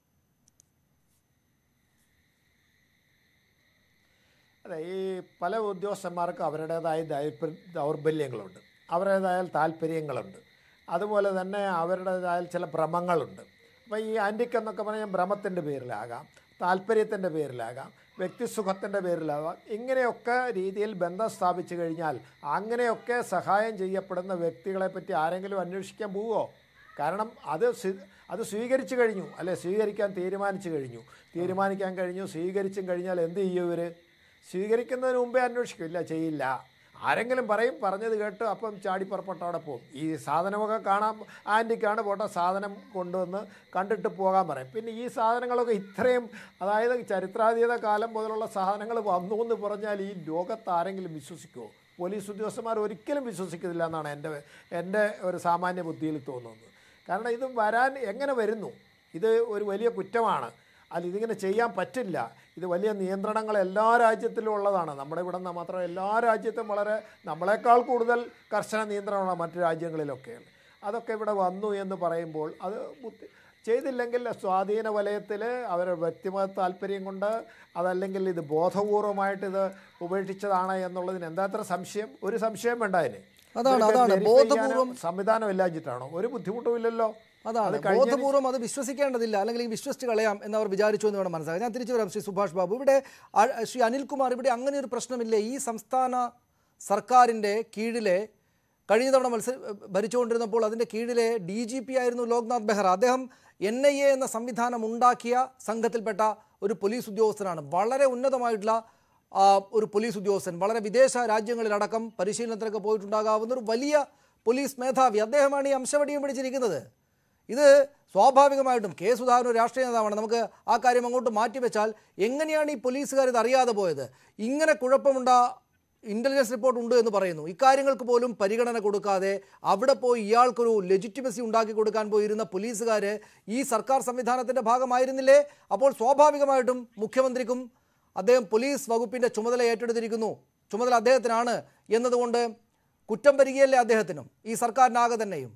അതെ ഈ പല ഉദ്യോഗസ്ഥന്മാർക്കും അവരുടേതായ ദൈർഘ്യ ദൗർബല്യങ്ങളുണ്ട് അവരുടേതായ താല്പര്യങ്ങളുണ്ട് അതുപോലെ തന്നെ അവരുടേതായ ചില ഭ്രമങ്ങളുണ്ട് അപ്പോൾ ഈ ആൻറ്റിക്ക് എന്നൊക്കെ പറഞ്ഞാൽ ഭ്രമത്തിൻ്റെ പേരിലാകാം താല്പര്യത്തിൻ്റെ പേരിലാകാം വ്യക്തിസുഖത്തിൻ്റെ പേരിലാകാം ഇങ്ങനെയൊക്കെ രീതിയിൽ ബന്ധം സ്ഥാപിച്ചു കഴിഞ്ഞാൽ അങ്ങനെയൊക്കെ സഹായം ചെയ്യപ്പെടുന്ന വ്യക്തികളെ പറ്റി ആരെങ്കിലും അന്വേഷിക്കാൻ പോവുമോ കാരണം അത് സ്വീ- അത് സ്വീകരിച്ചു കഴിഞ്ഞു അല്ലെ സ്വീകരിക്കാൻ തീരുമാനിച്ചു കഴിഞ്ഞു തീരുമാനിക്കാൻ കഴിഞ്ഞു സ്വീകരിച്ചും കഴിഞ്ഞാൽ എന്ത് ചെയ്യും ഇവർ സ്വീകരിക്കുന്നതിന് മുമ്പേ അന്വേഷിക്കില്ല ചെയ്യില്ല ആരെങ്കിലും പറയും പറഞ്ഞത് കേട്ട് അപ്പം ചാടിപ്പുറപ്പെട്ട് അവിടെ പോകും ഈ സാധനമൊക്കെ കാണാൻ ആൻറ്റിക്കാണ് പോട്ടെ സാധനം കൊണ്ടുവന്ന് കണ്ടിട്ട് പോകാൻ പറയും പിന്നെ ഈ സാധനങ്ങളൊക്കെ ഇത്രയും അതായത് ചരിത്രാതീത കാലം മുതലുള്ള സാധനങ്ങൾ വന്നു എന്ന് പറഞ്ഞാൽ ഈ ലോകത്ത് ആരെങ്കിലും വിശ്വസിക്കുമോ പോലീസ് ഉദ്യോഗസ്ഥന്മാർ ഒരിക്കലും വിശ്വസിക്കുന്നില്ല എന്നാണ് എൻ്റെ എൻ്റെ ഒരു സാമാന്യ ബുദ്ധിയിൽ തോന്നുന്നത് കാരണം ഇത് വരാൻ എങ്ങനെ വരുന്നു ഇത് ഒരു വലിയ കുറ്റമാണ് അല്ല ഇതിങ്ങനെ ചെയ്യാൻ പറ്റില്ല ഇത് വലിയ നിയന്ത്രണങ്ങൾ എല്ലാ രാജ്യത്തിലും ഉള്ളതാണ് നമ്മുടെ ഇവിടെ നിന്ന് മാത്രം എല്ലാ രാജ്യത്തും വളരെ നമ്മളെക്കാൾ കൂടുതൽ കർശന നിയന്ത്രണമാണ് മറ്റു രാജ്യങ്ങളിലൊക്കെ അതൊക്കെ ഇവിടെ വന്നു എന്ന് പറയുമ്പോൾ അത് ബുദ്ധി ചെയ്തില്ലെങ്കിൽ സ്വാധീന വലയത്തിൽ അവരുടെ വ്യക്തിഗത താല്പര്യം കൊണ്ട് അതല്ലെങ്കിൽ ഇത് ബോധപൂർവമായിട്ട് ഇത് ഉപേക്ഷിച്ചതാണ് എന്നുള്ളതിന് എന്താ അത്ര സംശയം ഒരു സംശയം വേണ്ട അതിന് അതാണ്, ഇവർക്ക് അതാണ്. verify ചെയ്യാനോ ബോധപൂർവം- സംവിധാനം ഇല്ലാഞ്ഞിട്ടാണോ ഒരു ബുദ്ധിമുട്ടുമില്ലല്ലോ അതാണ് അത് കഴിഞ്ഞതിന് ബോധപൂർവ്വം അത് വിശ്വസിക്കേണ്ടതില്ല അല്ലെങ്കിൽ ഈ വിശ്വസിച്ച് കളയാം എന്നവർ വിചാരിച്ചു എന്ന് വേണം മനസ്സിലാക്കാം ഞാൻ തിരിച്ചു വരാം ശ്രീ സുഭാഷ് ബാബു ഇവിടെ ആ- ശ്രീ അനിൽകുമാർ ഇവിടെ അങ്ങനെ ഒരു പ്രശ്നമില്ലേ ഈ സംസ്ഥാന സർക്കാരിൻ്റെ കീഴിലെ കഴിഞ്ഞ തവണ മത്സര ഭരിച്ചുകൊണ്ടിരുന്നപ്പോൾ അതിൻ്റെ കീഴിലെ ഡി ജി പി ആയിരുന്നു ലോക്നാഥ് ബെഹ്റ അദ്ദേഹം എൻ ഐ എ എന്ന സംവിധാനം ഉണ്ടാക്കിയ സംഘത്തിൽപ്പെട്ട ഒരു പോലീസ് ഉദ്യോഗസ്ഥനാണ് വളരെ ഉന്നതമായിട്ടുള്ള ആ, ഒരു പോലീസ് ഉദ്യോഗസ്ഥൻ വളരെ വിദേശ രാജ്യങ്ങളിലടക്കം പരിശീലനത്തിനൊക്കെ പോയിട്ടുണ്ടാകാവുന്ന ഒരു വലിയ പോലീസ് മേധാവി അദ്ദേഹമാണ് ഈ അംശവടിയും പിടിച്ചിരിക്കുന്നത് ഇത് സ്വാഭാവികമായിട്ടും കെ സുധാകരൻ ഒരു രാഷ്ട്രീയ നേതാവാണ് നമുക്ക് ആ കാര്യം അങ്ങോട്ട് മാറ്റിവെച്ചാൽ എങ്ങനെയാണ് ഈ പോലീസുകാർ ഇത് അറിയാതെ പോയത് ഇങ്ങനെ കുഴപ്പമുണ്ട ഇൻ്റലിജൻസ് റിപ്പോർട്ട് ഉണ്ട് എന്ന് പറയുന്നു ഇക്കാര്യങ്ങൾക്ക് പോലും പരിഗണന കൊടുക്കാതെ അവിടെ പോയി ഇയാൾക്കൊരു ലെജിറ്റിമസി ഉണ്ടാക്കി കൊടുക്കാൻ പോയിരുന്ന പോലീസുകാർ ഈ സർക്കാർ സംവിധാനത്തിൻ്റെ ഭാഗമായിരുന്നില്ലേ അപ്പോൾ സ്വാഭാവികമായിട്ടും മുഖ്യമന്ത്രിക്കും അദ്ദേഹം പോലീസ് വകുപ്പിൻ്റെ ചുമതല ഏറ്റെടുത്തിരിക്കുന്നു ചുമതല അദ്ദേഹത്തിനാണ് എന്നതുകൊണ്ട് കുറ്റം വരികയല്ലേ അദ്ദേഹത്തിനും ഈ സർക്കാരിനാകെ തന്നെയും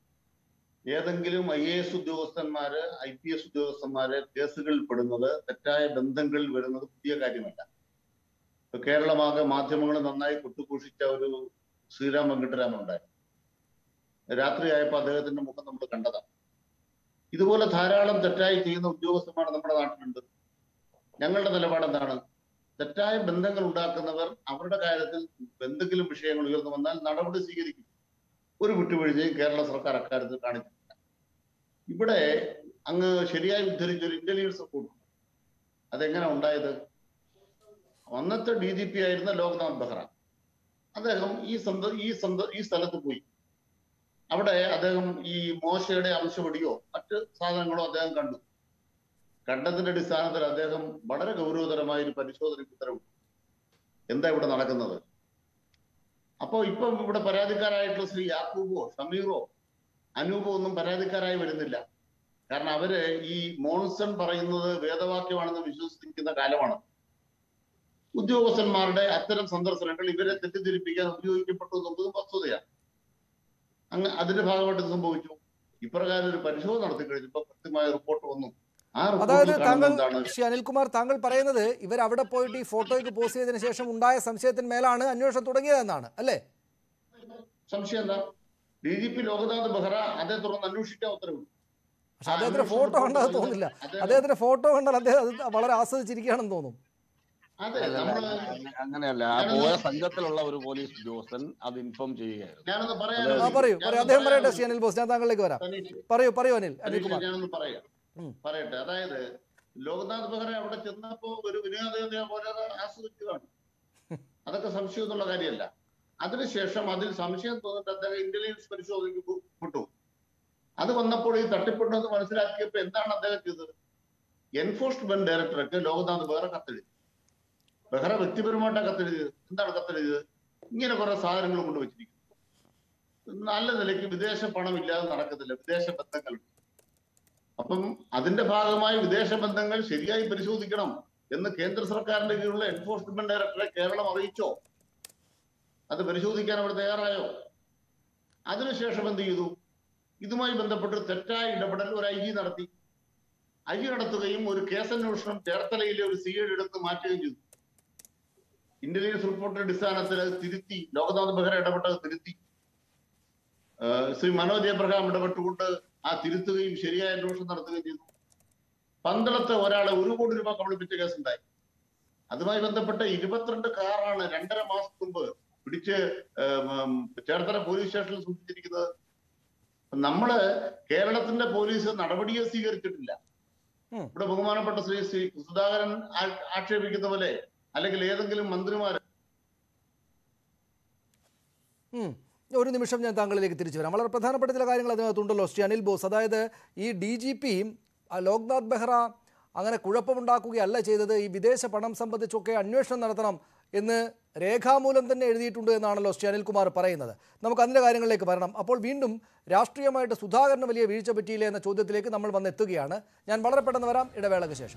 ഏതെങ്കിലും ഐ എ എസ് ഉദ്യോഗസ്ഥന്മാര് ഐ പി എസ് ഉദ്യോഗസ്ഥന്മാര് കേസുകളിൽ പെടുന്നത് തെറ്റായ ബന്ധങ്ങളിൽ വരുന്നത് പുതിയ കാര്യമല്ല ഇപ്പൊ കേരളമാകെ മാധ്യമങ്ങൾ നന്നായി കൊട്ടുഘോഷിച്ച ഒരു ശ്രീരാം വെങ്കട്ടരാമൻ ഉണ്ടായിരുന്നു രാത്രിയായപ്പോൾ അദ്ദേഹത്തിന്റെ മുഖം നമ്മൾ കണ്ടതാണ് ഇതുപോലെ ധാരാളം തെറ്റായി ചെയ്യുന്ന ഉദ്യോഗസ്ഥന്മാർ നമ്മുടെ നാട്ടിലുണ്ട് ഞങ്ങളുടെ നിലപാട് എന്താണ് തെറ്റായ ബന്ധങ്ങൾ ഉണ്ടാക്കുന്നവർ അവരുടെ കാര്യത്തിൽ എന്തെങ്കിലും വിഷയങ്ങൾ ഉയർന്നു വന്നാൽ നടപടി സ്വീകരിക്കും ഒരു വിട്ടുവീഴ്ചയും കേരള സർക്കാർ അക്കാര്യത്തിൽ കാണിച്ചിട്ടില്ല ഇവിടെ അങ്ങ് ശരിയായി ഉദ്ധരിച്ച ഒരു ഇന്റലിജൻസ് റിപ്പോർട്ട് അതെങ്ങനെ ഉണ്ടായത് അന്നത്തെ ഡി ജി പി ആയിരുന്ന ലോക്നാഥ് ബെഹ്റ അദ്ദേഹം ഈ സന്ദ ഈ സന്ദ ഈ സ്ഥലത്ത് പോയി അവിടെ അദ്ദേഹം ഈ മോശയുടെ അംശവടിയോ മറ്റ് സാധനങ്ങളോ അദ്ദേഹം കണ്ടു കണ്ടതിന്റെ അടിസ്ഥാനത്തിൽ അദ്ദേഹം വളരെ ഗൗരവതരമായ ഒരു പരിശോധനയ്ക്ക് ഉത്തരവിട്ടു എന്താ ഇവിടെ നടക്കുന്നത് അപ്പോ ഇപ്പം ഇവിടെ പരാതിക്കാരായിട്ടുള്ള ശ്രീ യാക്കൂബോ ഷമീറോ അനൂപോ ഒന്നും പരാതിക്കാരായി വരുന്നില്ല കാരണം അവര് ഈ മോൺസൺ പറയുന്നത് വേദവാക്യമാണെന്ന് വിശ്വസിക്കുന്ന കാലമാണ് ഉദ്യോഗസ്ഥന്മാരുടെ അത്തരം സന്ദർശനങ്ങൾ ഇവരെ തെറ്റിദ്ധരിപ്പിക്കാൻ ഉപയോഗിക്കപ്പെട്ടു എന്നുള്ളത് വസ്തുതയാണ് അങ്ങ് അതിന്റെ ഭാഗമായിട്ട് ഇത് സംഭവിച്ചു ഇപ്രകാരം ഒരു പരിശോധന നടത്തി കഴിഞ്ഞപ്പോൾ കൃത്യമായ റിപ്പോർട്ട് വന്നു ആ അതായത് റിപ്പോർട്ടിൽ താങ്കൾ കാണുന്നത് എന്താണ് ശ്രീ അനിൽകുമാർ താങ്കൾ പറയുന്നത് ഇവർ അവിടെ പോയിട്ട് ഈ ഫോട്ടോയ്ക്ക് പോസ്റ്റ് ചെയ്തതിനു ശേഷം ഉണ്ടായ സംശയത്തിന്മേലാണ് അന്വേഷണം തുടങ്ങിയതെന്നാണ് അല്ലേ സംശയം എന്താ D G P Loknath Behera അതേ തുടർന്ന് അന്വേഷിക്കാൻ ഉത്തരവിട്ടു പക്ഷെ അദ്ദേഹത്തിന്റെ ഫോട്ടോ കണ്ടാൽ തോന്നില്ല അദ്ദേഹത്തിന്റെ ഫോട്ടോ കണ്ടാൽ അദ്ദേഹം അത് വളരെ ആസ്വദിച്ചിരിക്കുകയാണെന്ന് തോന്നും അതെ അല്ല, നമ്മള് അങ്ങ- അങ്ങനെയല്ല ആ പോയ സംഘത്തിലുള്ള ഒരു പോലീസ് ഉദ്യോഗസ്ഥൻ അത് ഇൻഫോം ചെയ്യുകയായിരുന്നു ഞാനൊന്ന് പറയാൻ ആ പറയൂ പറയൂ അദ്ദേഹം പറയട്ടെ ശ്രീ അനിൽ ബോസ് ഞാൻ താങ്കളിലേക്ക് വരാം തനിക്ക് പറയൂ പറയൂ അനിൽ തനിക്ക് അനിൽകുമാർ ഞാനൊന്ന് പറയാം ഉം. പറയട്ടെ അതായത് ലോകനാഥ് ബെഹ്റ അവിടെ ചെന്നപ്പോ ഒരു വിനോദ പോലെ അത് ആസ്വദിച്ചതാണ് അതൊക്കെ സംശയമൊന്നുള്ള കാര്യമല്ല അതിനുശേഷം അതിൽ സംശയം തോന്നിട്ട് അദ്ദേഹം ഇന്റലിജൻസ് പരിശോധനയ്ക്ക് വിട്ടു അത് വന്നപ്പോൾ ഈ തട്ടിപ്പുണ്ടെന്ന് മനസ്സിലാക്കിയപ്പോ എന്താണ് അദ്ദേഹം ചെയ്തത് എൻഫോഴ്സ്മെന്റ് ഡയറക്ടർക്ക് ലോകനാഥ് ബെഹ്റ കത്തെഴുതി ബെഹ്റ വ്യക്തിപരമായിട്ടാണ് കത്തെഴുതിയത് എന്താണ് കത്തെഴുതിയത് ഇങ്ങനെ കുറെ സാധനങ്ങൾ കൊണ്ടുവച്ചിരിക്കുന്നു നല്ല നിലയ്ക്ക് വിദേശ പണം ഇല്ലാതെ നടക്കത്തില്ല വിദേശ ബന്ധങ്ങൾ അപ്പം അതിന്റെ ഭാഗമായി വിദേശ ബന്ധങ്ങൾ ശരിയായി പരിശോധിക്കണം എന്ന് കേന്ദ്ര സർക്കാരിന്റെ കീഴിലുള്ള എൻഫോഴ്സ്മെന്റ് ഡയറക്ടറെ കേരളം അറിയിച്ചോ അത് പരിശോധിക്കാൻ അവർ തയ്യാറായോ അതിനുശേഷം എന്ത് ചെയ്തു ഇതുമായി ബന്ധപ്പെട്ട് തെറ്റായ ഇടപെടൽ ഒരു ഐ ജി നടത്തി ഐ ജി നടത്തുകയും ഒരു കേസന്വേഷണം ചേർത്തലയിലെ ഒരു സി ഐ എടുത്ത് മാറ്റുകയും ചെയ്തു ഇന്റലിജൻസ് റിപ്പോർട്ടിന്റെ അടിസ്ഥാനത്തിൽ അത് തിരുത്തി ലോകനാഥ് ബെഹ്റ ഇടപെട്ടത് തിരുത്തി ഏഹ് ശ്രീ മനോജ് എബ്രഹാം ഇടപെട്ടുകൊണ്ട് ആ തിരുത്തുകയും ശരിയായ അന്വേഷണം നടത്തുകയും ചെയ്തു പന്തളത്തെ ഒരാളെ ഒരു കോടി രൂപ കബളിപ്പിച്ച കേസുണ്ടായി അതുമായി ബന്ധപ്പെട്ട ഇരുപത്തിരണ്ട് കാറാണ് രണ്ടര മാസം മുമ്പ് പിടിച്ച് ഏഹ് ഉം ചേർത്തല പോലീസ് സ്റ്റേഷനിൽ സൂക്ഷിച്ചിരിക്കുന്നത് നമ്മള് കേരളത്തിന്റെ പോലീസ് നടപടിയെ സ്വീകരിച്ചിട്ടില്ല ഉം. ഇവിടെ ബഹുമാനപ്പെട്ട ശ്രീ ശ്രീ സുധാകരൻ ആ- ആക്ഷേപിക്കുന്ന പോലെ അല്ലെങ്കിൽ ഏതെങ്കിലും മന്ത്രിമാർ ഉം. ഒരു നിമിഷം ഞാൻ താങ്കളിലേക്ക് തിരിച്ചു വരാം വളരെ പ്രധാനപ്പെട്ട ചില കാര്യങ്ങൾ അതിനകത്തുണ്ടല്ലോ ശ്രീ അനിൽ ബോസ് അതായത് ഈ D G P Loknath Behera അങ്ങനെ കുഴപ്പമുണ്ടാക്കുകയല്ല ചെയ്തത് ഈ വിദേശ പണം സംബന്ധിച്ചൊക്കെ അന്വേഷണം നടത്തണം എന്ന് രേഖാമൂലം തന്നെ എഴുതിയിട്ടുണ്ട് എന്നാണല്ലോ ശ്രീ അനിൽകുമാർ പറയുന്നത് നമുക്ക് അതിൻ്റെ കാര്യങ്ങളിലേക്ക് വരണം അപ്പോൾ വീണ്ടും രാഷ്ട്രീയമായിട്ട് സുധാകരന് വലിയ വീഴ്ച പറ്റിയില്ലേ എന്ന ചോദ്യത്തിലേക്ക് നമ്മൾ വന്നെത്തുകയാണ് ഞാൻ വളരെ പെട്ടെന്ന് വരാം ഇടവേളയ്ക്ക് ശേഷം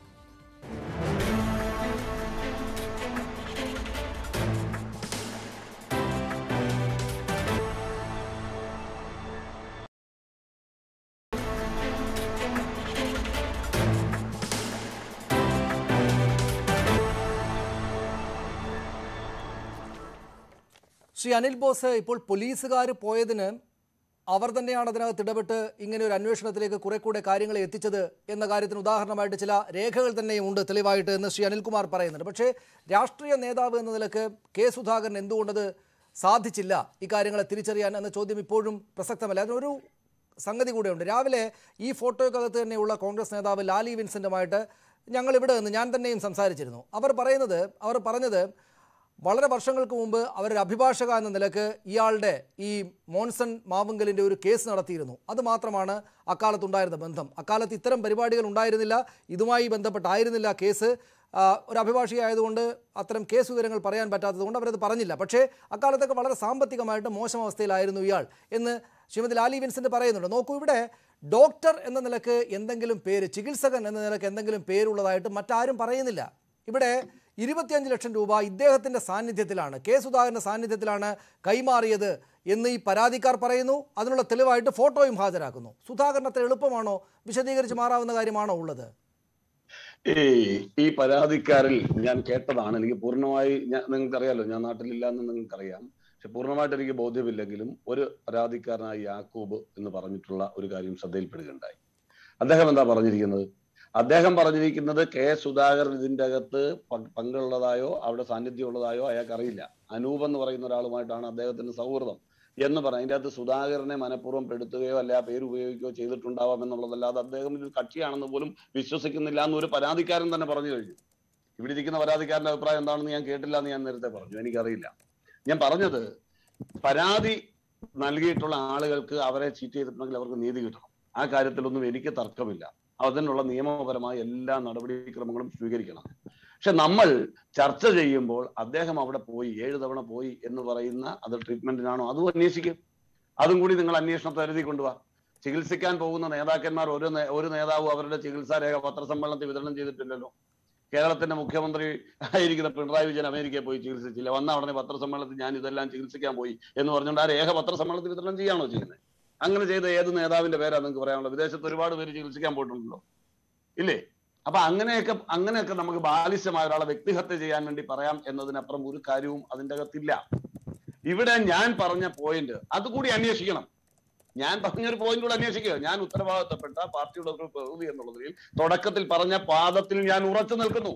ശ്രീ അനിൽ ബോസ് ഇപ്പോൾ പോലീസുകാർ പോയതിന് അവർ തന്നെയാണ് അതിനകത്ത് ഇടപെട്ട് ഇങ്ങനെ ഒരു അന്വേഷണത്തിലേക്ക് കുറെ കൂടെ കാര്യങ്ങളെ എത്തിച്ചത് എന്ന കാര്യത്തിന് ഉദാഹരണമായിട്ട് ചില രേഖകൾ തന്നെയും ഉണ്ട് തെളിവായിട്ട് എന്ന് ശ്രീ അനിൽകുമാർ പറയുന്നുണ്ട് പക്ഷേ രാഷ്ട്രീയ നേതാവ് എന്ന നിലക്ക് കെ സുധാകരൻ എന്തുകൊണ്ടത് സാധിച്ചില്ല ഈ കാര്യങ്ങളെ തിരിച്ചറിയാൻ എന്ന ചോദ്യം ഇപ്പോഴും പ്രസക്തമല്ല അതിനൊരു സംഗതി കൂടെയുണ്ട് രാവിലെ ഈ ഫോട്ടോയ്ക്കകത്ത് തന്നെയുള്ള കോൺഗ്രസ് നേതാവ് ലാലി വിൻസെൻ്റുമായിട്ട് ഞങ്ങൾ ഇവിടെ നിന്ന് ഞാൻ തന്നെയും സംസാരിച്ചിരുന്നു അവർ പറയുന്നത് അവർ പറഞ്ഞത് വളരെ വർഷങ്ങൾക്ക് മുമ്പ് അവരൊരു അഭിഭാഷക എന്ന നിലക്ക് ഇയാളുടെ ഈ മോൺസൺ മാവുങ്കലിൻ്റെ ഒരു കേസ് നടത്തിയിരുന്നു അത് മാത്രമാണ് അക്കാലത്തുണ്ടായിരുന്ന ബന്ധം അക്കാലത്ത് ഇത്തരം പരിപാടികൾ ഉണ്ടായിരുന്നില്ല ഇതുമായി ബന്ധപ്പെട്ടായിരുന്നില്ല കേസ് ആ, ഒരു അഭിഭാഷകയായതുകൊണ്ട് അത്തരം കേസ് വിവരങ്ങൾ പറയാൻ പറ്റാത്തതുകൊണ്ട് അവരത് പറഞ്ഞില്ല പക്ഷേ അക്കാലത്തൊക്കെ വളരെ സാമ്പത്തികമായിട്ട് മോശം അവസ്ഥയിലായിരുന്നു ഇയാൾ എന്ന് ശ്രീമതി ലാലി വിൻസെൻ്റ് പറയുന്നുണ്ട് നോക്കൂ ഇവിടെ ഡോക്ടർ എന്ന നിലക്ക് എന്തെങ്കിലും പേര് ചികിത്സകൻ എന്ന നിലക്ക് എന്തെങ്കിലും പേരുള്ളതായിട്ട് മറ്റാരും പറയുന്നില്ല ഇവിടെ ഇരുപത്തിയഞ്ച് ലക്ഷം രൂപ ഇദ്ദേഹത്തിൻ്റെ സാന്നിധ്യത്തിലാണ് കെ സുധാകരൻ്റെ സാന്നിധ്യത്തിലാണ് കൈമാറിയത് എന്ന് ഈ പരാതിക്കാർ പറയുന്നു അതിനുള്ള തെളിവായിട്ട് ഫോട്ടോയും ഹാജരാക്കുന്നു സുധാകരൻ അത്ര എളുപ്പമാണോ വിശദീകരിച്ച് മാറാവുന്ന കാര്യമാണോ ഉള്ളത് ഈ ഈ പരാതിക്കാരിൽ ഞാൻ കേട്ടതാണ് എനിക്ക് പൂർണ്ണമായി ഞാൻ നിങ്ങൾക്കറിയാലോ ഞാൻ നാട്ടിലില്ല എന്ന് നിങ്ങൾക്കറിയാം പക്ഷെ പൂർണ്ണമായിട്ട് എനിക്ക് ബോധ്യമില്ലെങ്കിലും ഒരു പരാതിക്കാരനായ യാക്കൂബ് എന്ന് പറഞ്ഞിട്ടുള്ള ഒരു കാര്യം ശ്രദ്ധയിൽപ്പെടുകയുണ്ടായി അദ്ദേഹം എന്താ പറഞ്ഞിരിക്കുന്നത് അദ്ദേഹം പറഞ്ഞിരിക്കുന്നത് കെ സുധാകരൻ ഇതിന്റെ അകത്ത് പ- പങ്കുള്ളതായോ അവിടെ സാന്നിധ്യം ഉള്ളതായോ അയാൾക്ക് അറിയില്ല അനൂപ് എന്ന് പറയുന്ന ഒരാളുമായിട്ടാണ് അദ്ദേഹത്തിന് സൗഹൃദം എന്ന് പറഞ്ഞ അതിന്റെ അകത്ത് സുധാകരനെ മനഃപൂർവ്വം പെടുത്തുകയോ അല്ലെ ആ പേര് ഉപയോഗിക്കുകയോ ചെയ്തിട്ടുണ്ടാവാം എന്നുള്ളതല്ലാതെ അദ്ദേഹം ഒരു കക്ഷിയാണെന്ന് പോലും വിശ്വസിക്കുന്നില്ല എന്ന് ഒരു പരാതിക്കാരൻ തന്നെ പറഞ്ഞു കഴിഞ്ഞു ഇവിടെ ഇരിക്കുന്ന പരാതിക്കാരന്റെ അഭിപ്രായം എന്താണെന്ന് ഞാൻ കേട്ടില്ല എന്ന് ഞാൻ നേരത്തെ പറഞ്ഞു എനിക്കറിയില്ല ഞാൻ പറഞ്ഞത് പരാതി നൽകിയിട്ടുള്ള ആളുകൾക്ക് അവരെ ചീറ്റ് ചെയ്തിട്ടുണ്ടെങ്കിൽ അവർക്ക് നീതി കിട്ടണം ആ കാര്യത്തിലൊന്നും എനിക്ക് തർക്കമില്ല അതിനുള്ള നിയമപരമായ എല്ലാ നടപടിക്രമങ്ങളും സ്വീകരിക്കണം പക്ഷെ നമ്മൾ ചർച്ച ചെയ്യുമ്പോൾ അദ്ദേഹം അവിടെ പോയി ഏഴ് തവണ പോയി എന്ന് പറയുന്ന അത് ട്രീറ്റ്മെന്റിനാണോ അതും അന്വേഷിക്കും അതും കൂടി നിങ്ങൾ അന്വേഷണത്തെ എഴുതി കൊണ്ടുപോവാ ചികിത്സിക്കാൻ പോകുന്ന നേതാക്കന്മാർ ഒരു നേ- ഒരു നേതാവും അവരുടെ ചികിത്സാ രേഖ പത്രസമ്മേളനത്തിൽ വിതരണം ചെയ്തിട്ടില്ലല്ലോ കേരളത്തിന്റെ മുഖ്യമന്ത്രി ആയിരിക്കുന്ന പിണറായി വിജയൻ അമേരിക്കയിൽ പോയി ചികിത്സിച്ചില്ല വന്ന ഉടനെ പത്രസമ്മേളനത്തിൽ ഞാൻ ഇതെല്ലാം ചികിത്സിക്കാൻ പോയി എന്ന് പറഞ്ഞുകൊണ്ട് ആ രേഖ പത്രസമ്മേളനത്തിൽ വിതരണം ചെയ്യാണോ ചെയ്യുന്നത് അങ്ങനെ ചെയ്ത ഏത് നേതാവിന്റെ പേരാ നിങ്ങൾക്ക് പറയാനുള്ളത് വിദേശത്ത് ഒരുപാട് പേര് ചികിത്സിക്കാൻ പോയിട്ടുണ്ടല്ലോ ഇല്ലേ അപ്പൊ അങ്ങനെയൊക്കെ അങ്ങനെയൊക്കെ നമുക്ക് ബാലിശമായ ഒരാളെ വ്യക്തിഹത്യ ചെയ്യാൻ വേണ്ടി പറയാം എന്നതിനപ്പുറം ഒരു കാര്യവും അതിന്റെ അകത്തില്ല ഇവിടെ ഞാൻ പറഞ്ഞ പോയിന്റ് അതുകൂടി അന്വേഷിക്കണം ഞാൻ പറഞ്ഞൊരു പോയിന്റ് കൂടെ അന്വേഷിക്കുക ഞാൻ ഉത്തരവാദിത്തപ്പെട്ട പാർട്ടിയുടെ ഒരു പ്രതിനിധി എന്നുള്ളതിൽ തുടക്കത്തിൽ പറഞ്ഞ പാദത്തിൽ ഞാൻ ഉറച്ചു നിൽക്കുന്നു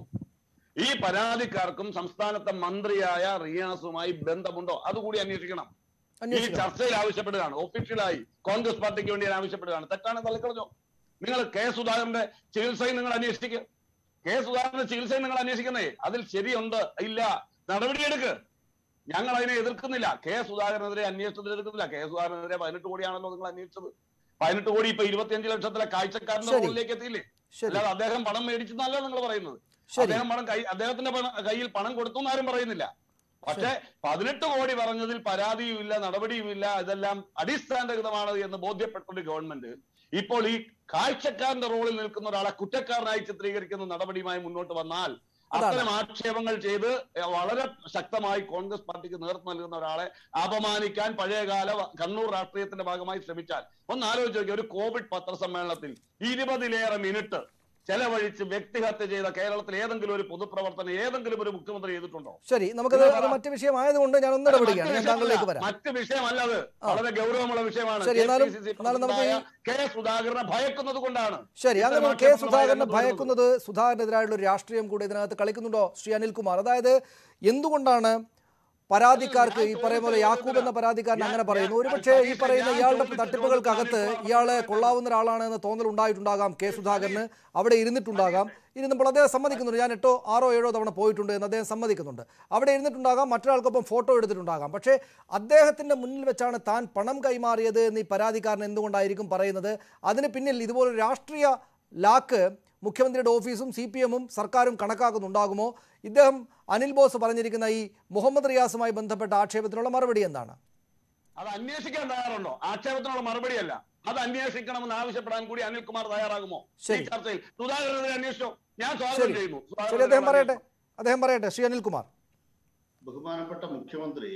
ഈ പരാതിക്കാർക്കും സംസ്ഥാനത്തെ മന്ത്രിയായ റിയാസുമായി ബന്ധമുണ്ടോ അതുകൂടി അന്വേഷിക്കണം ഈ അന്വേഷിക്കണം ചർച്ചയിൽ ആവശ്യപ്പെടുകയാണ് ഒഫീഷ്യലായി കോൺഗ്രസ് പാർട്ടിക്ക് വേണ്ടി ഞാൻ ആവശ്യപ്പെടുകയാണ് തെറ്റാണ് തള്ളിക്കളഞ്ഞോ നിങ്ങൾ കെ സുധാകരന്റെ ചികിത്സയും നിങ്ങൾ അന്വേഷിക്കുക കെ സുധാകരന്റെ ചികിത്സയും നിങ്ങൾ അന്വേഷിക്കുന്നേ അതിൽ ശരിയുണ്ട് ഇല്ല നടപടിയെടുക്ക് ഞങ്ങൾ അതിനെ എതിർക്കുന്നില്ല കെ സുധാകരനെതിരെ അന്വേഷണത്തിൽ എതിർക്കുന്നില്ല കെ സുധാകരനെതിരെ പതിനെട്ട് കോടിയാണല്ലോ നിങ്ങൾ അന്വേഷിച്ചത് പതിനെട്ട് കോടി ഇപ്പൊ ഇരുപത്തിയഞ്ച് ലക്ഷത്തിലെ കാഴ്ചക്കാരന്റെ ശരി. റോളിലേക്ക് എത്തിയില്ലേ ശരി അല്ലാതെ അദ്ദേഹം പണം മേടിച്ചെന്നല്ല നിങ്ങൾ പറയുന്നത് ശരി അദ്ദേഹം പണം കൈ അദ്ദേഹത്തിന്റെ പണം- കയ്യിൽ പണം കൊടുത്തു എന്ന് ആരും പറയുന്നില്ല പക്ഷെ പതിനെട്ട് കോടി പറഞ്ഞതിൽ പരാതിയുമില്ല നടപടിയുമില്ല ഇതെല്ലാം അടിസ്ഥാനരഹിതമാണ് എന്ന് ബോധ്യപ്പെട്ട ഒരു ഗവൺമെന്റ് ഇപ്പോൾ ഈ കാഴ്ചക്കാരന്റെ റോളിൽ നിൽക്കുന്ന ഒരാളെ കുറ്റക്കാരനായി ചിത്രീകരിക്കുന്ന നടപടിയുമായി മുന്നോട്ട് വന്നാൽ അതാണ്. അത്തരം ആക്ഷേപങ്ങൾ ചെയ്ത് വളരെ ശക്തമായി കോൺഗ്രസ് പാർട്ടിക്ക് നേതൃത്വം നൽകുന്ന ഒരാളെ അപമാനിക്കാൻ പഴയകാല വ- കണ്ണൂർ രാഷ്ട്രീയത്തിന്റെ ഭാഗമായി ശ്രമിച്ചാൽ ഒന്ന് ആലോചിച്ച് നോക്കിയ ഒരു കോവിഡ് പത്രസമ്മേളനത്തിൽ ഇരുപതിലേറെ മിനിറ്റ് ചെലവഴിച്ച് വ്യക്തിഹത്യ ചെയ്ത കേരളത്തിൽ ഏതെങ്കിലും ഒരു പൊതുപ്രവർത്തനം ഏതെങ്കിലും ഒരു മുഖ്യമന്ത്രി ചെയ്തിട്ടുണ്ടോ ശരി നമുക്കത് അത് മറ്റ് വിഷയമായതുകൊണ്ട് ഞാൻ ഒന്ന് ഇടപെടുകയാണ് ഞാൻ താങ്കളിലേക്ക് വരാം മറ്റ് വിഷയമല്ല അത് വളരെ ഗൗരവമുള്ള വിഷയമാണ് ശരി, എന്നാലും- KPCC എന്നാലും നമുക്ക് ഈ- പ്രസിഡന്റായ കെ സുധാകരനെ ഭയക്കുന്നത് കൊണ്ടാണ് ശരി അങ്ങനെ ഇത്തരം കെ ആക്ഷേപങ്ങളുമായി സുധാകരനെ രംഗത്ത് വരുന്നത്. ഭയക്കുന്നത് സുധാകരനെതിരായുള്ള ഒരു രാഷ്ട്രീയം കൂടി ഇതിനകത്ത് കളിക്കുന്നുണ്ടോ ശ്രീ അനിൽകുമാർ അതായത് എന്തുകൊണ്ടാണ് പരാതിക്കാർക്ക് ഈ പറയുന്ന പോലെ യാക്കൂബ് എന്ന പരാതിക്കാരൻ അങ്ങനെ പറയുന്നു ഒരുപക്ഷെ ഈ പറയുന്ന ഇയാളുടെ തട്ടിപ്പുകൾക്കകത്ത് ഇയാളെ കൊള്ളാവുന്ന ഒരാളാണ് എന്ന തോന്നൽ ഉണ്ടായിട്ടുണ്ടാകാം കെ സുധാകരന് അവിടെ ഇരുന്നിട്ടുണ്ടാകാം ഇരുന്നപ്പോൾ അദ്ദേഹം സമ്മതിക്കുന്നുണ്ട് ഞാൻ എട്ടോ ആറോ ഏഴോ തവണ പോയിട്ടുണ്ട് എന്ന് അദ്ദേഹം സമ്മതിക്കുന്നുണ്ട് അവിടെ ഇരുന്നിട്ടുണ്ടാകാം മറ്റൊരാൾക്കൊപ്പം ഫോട്ടോ എടുത്തിട്ടുണ്ടാകാം പക്ഷേ അദ്ദേഹത്തിന്റെ മുന്നിൽ വെച്ചാണ് താൻ പണം കൈമാറിയത് എന്ന് ഈ പരാതിക്കാരൻ എന്തുകൊണ്ടായിരിക്കും പറയുന്നത് അതിന് പിന്നിൽ ഇതുപോലൊരു രാഷ്ട്രീയ ലാക്ക് മുഖ്യമന്ത്രിയുടെ ഓഫീസും സി പി എമ്മും സർക്കാരും കണക്കാക്കുന്നുണ്ടാകുമോ ഇദ്ദേഹം അനിൽ ബോസ് പറഞ്ഞിരിക്കുന്ന ഈ മുഹമ്മദ് റിയാസുമായി ബന്ധപ്പെട്ട ആക്ഷേപത്തിനുള്ള മറുപടി എന്താണ് അത് അന്വേഷിക്കാൻ തയ്യാറുണ്ടോ ആക്ഷേപത്തിനുള്ള മറുപടിയല്ല അത് അന്വേഷിക്കണമെന്ന് ആവശ്യപ്പെടാൻ കൂടി അനിൽകുമാർ തയ്യാറാകുമോ ഈ ശരി. ചർച്ചയിൽ സുധാകരനെതിരെ അന്വേഷിച്ചോ ഞാൻ സ്വാഗതം ശരി ചെയ്യുന്നു ശരി സുധാകരനെതിരെ അദ്ദേഹം പറയട്ടെ അന്വേഷിച്ചോ. അദ്ദേഹം പറയട്ടെ ശ്രീ അനിൽകുമാർ ബഹുമാനപ്പെട്ട മുഖ്യമന്ത്രി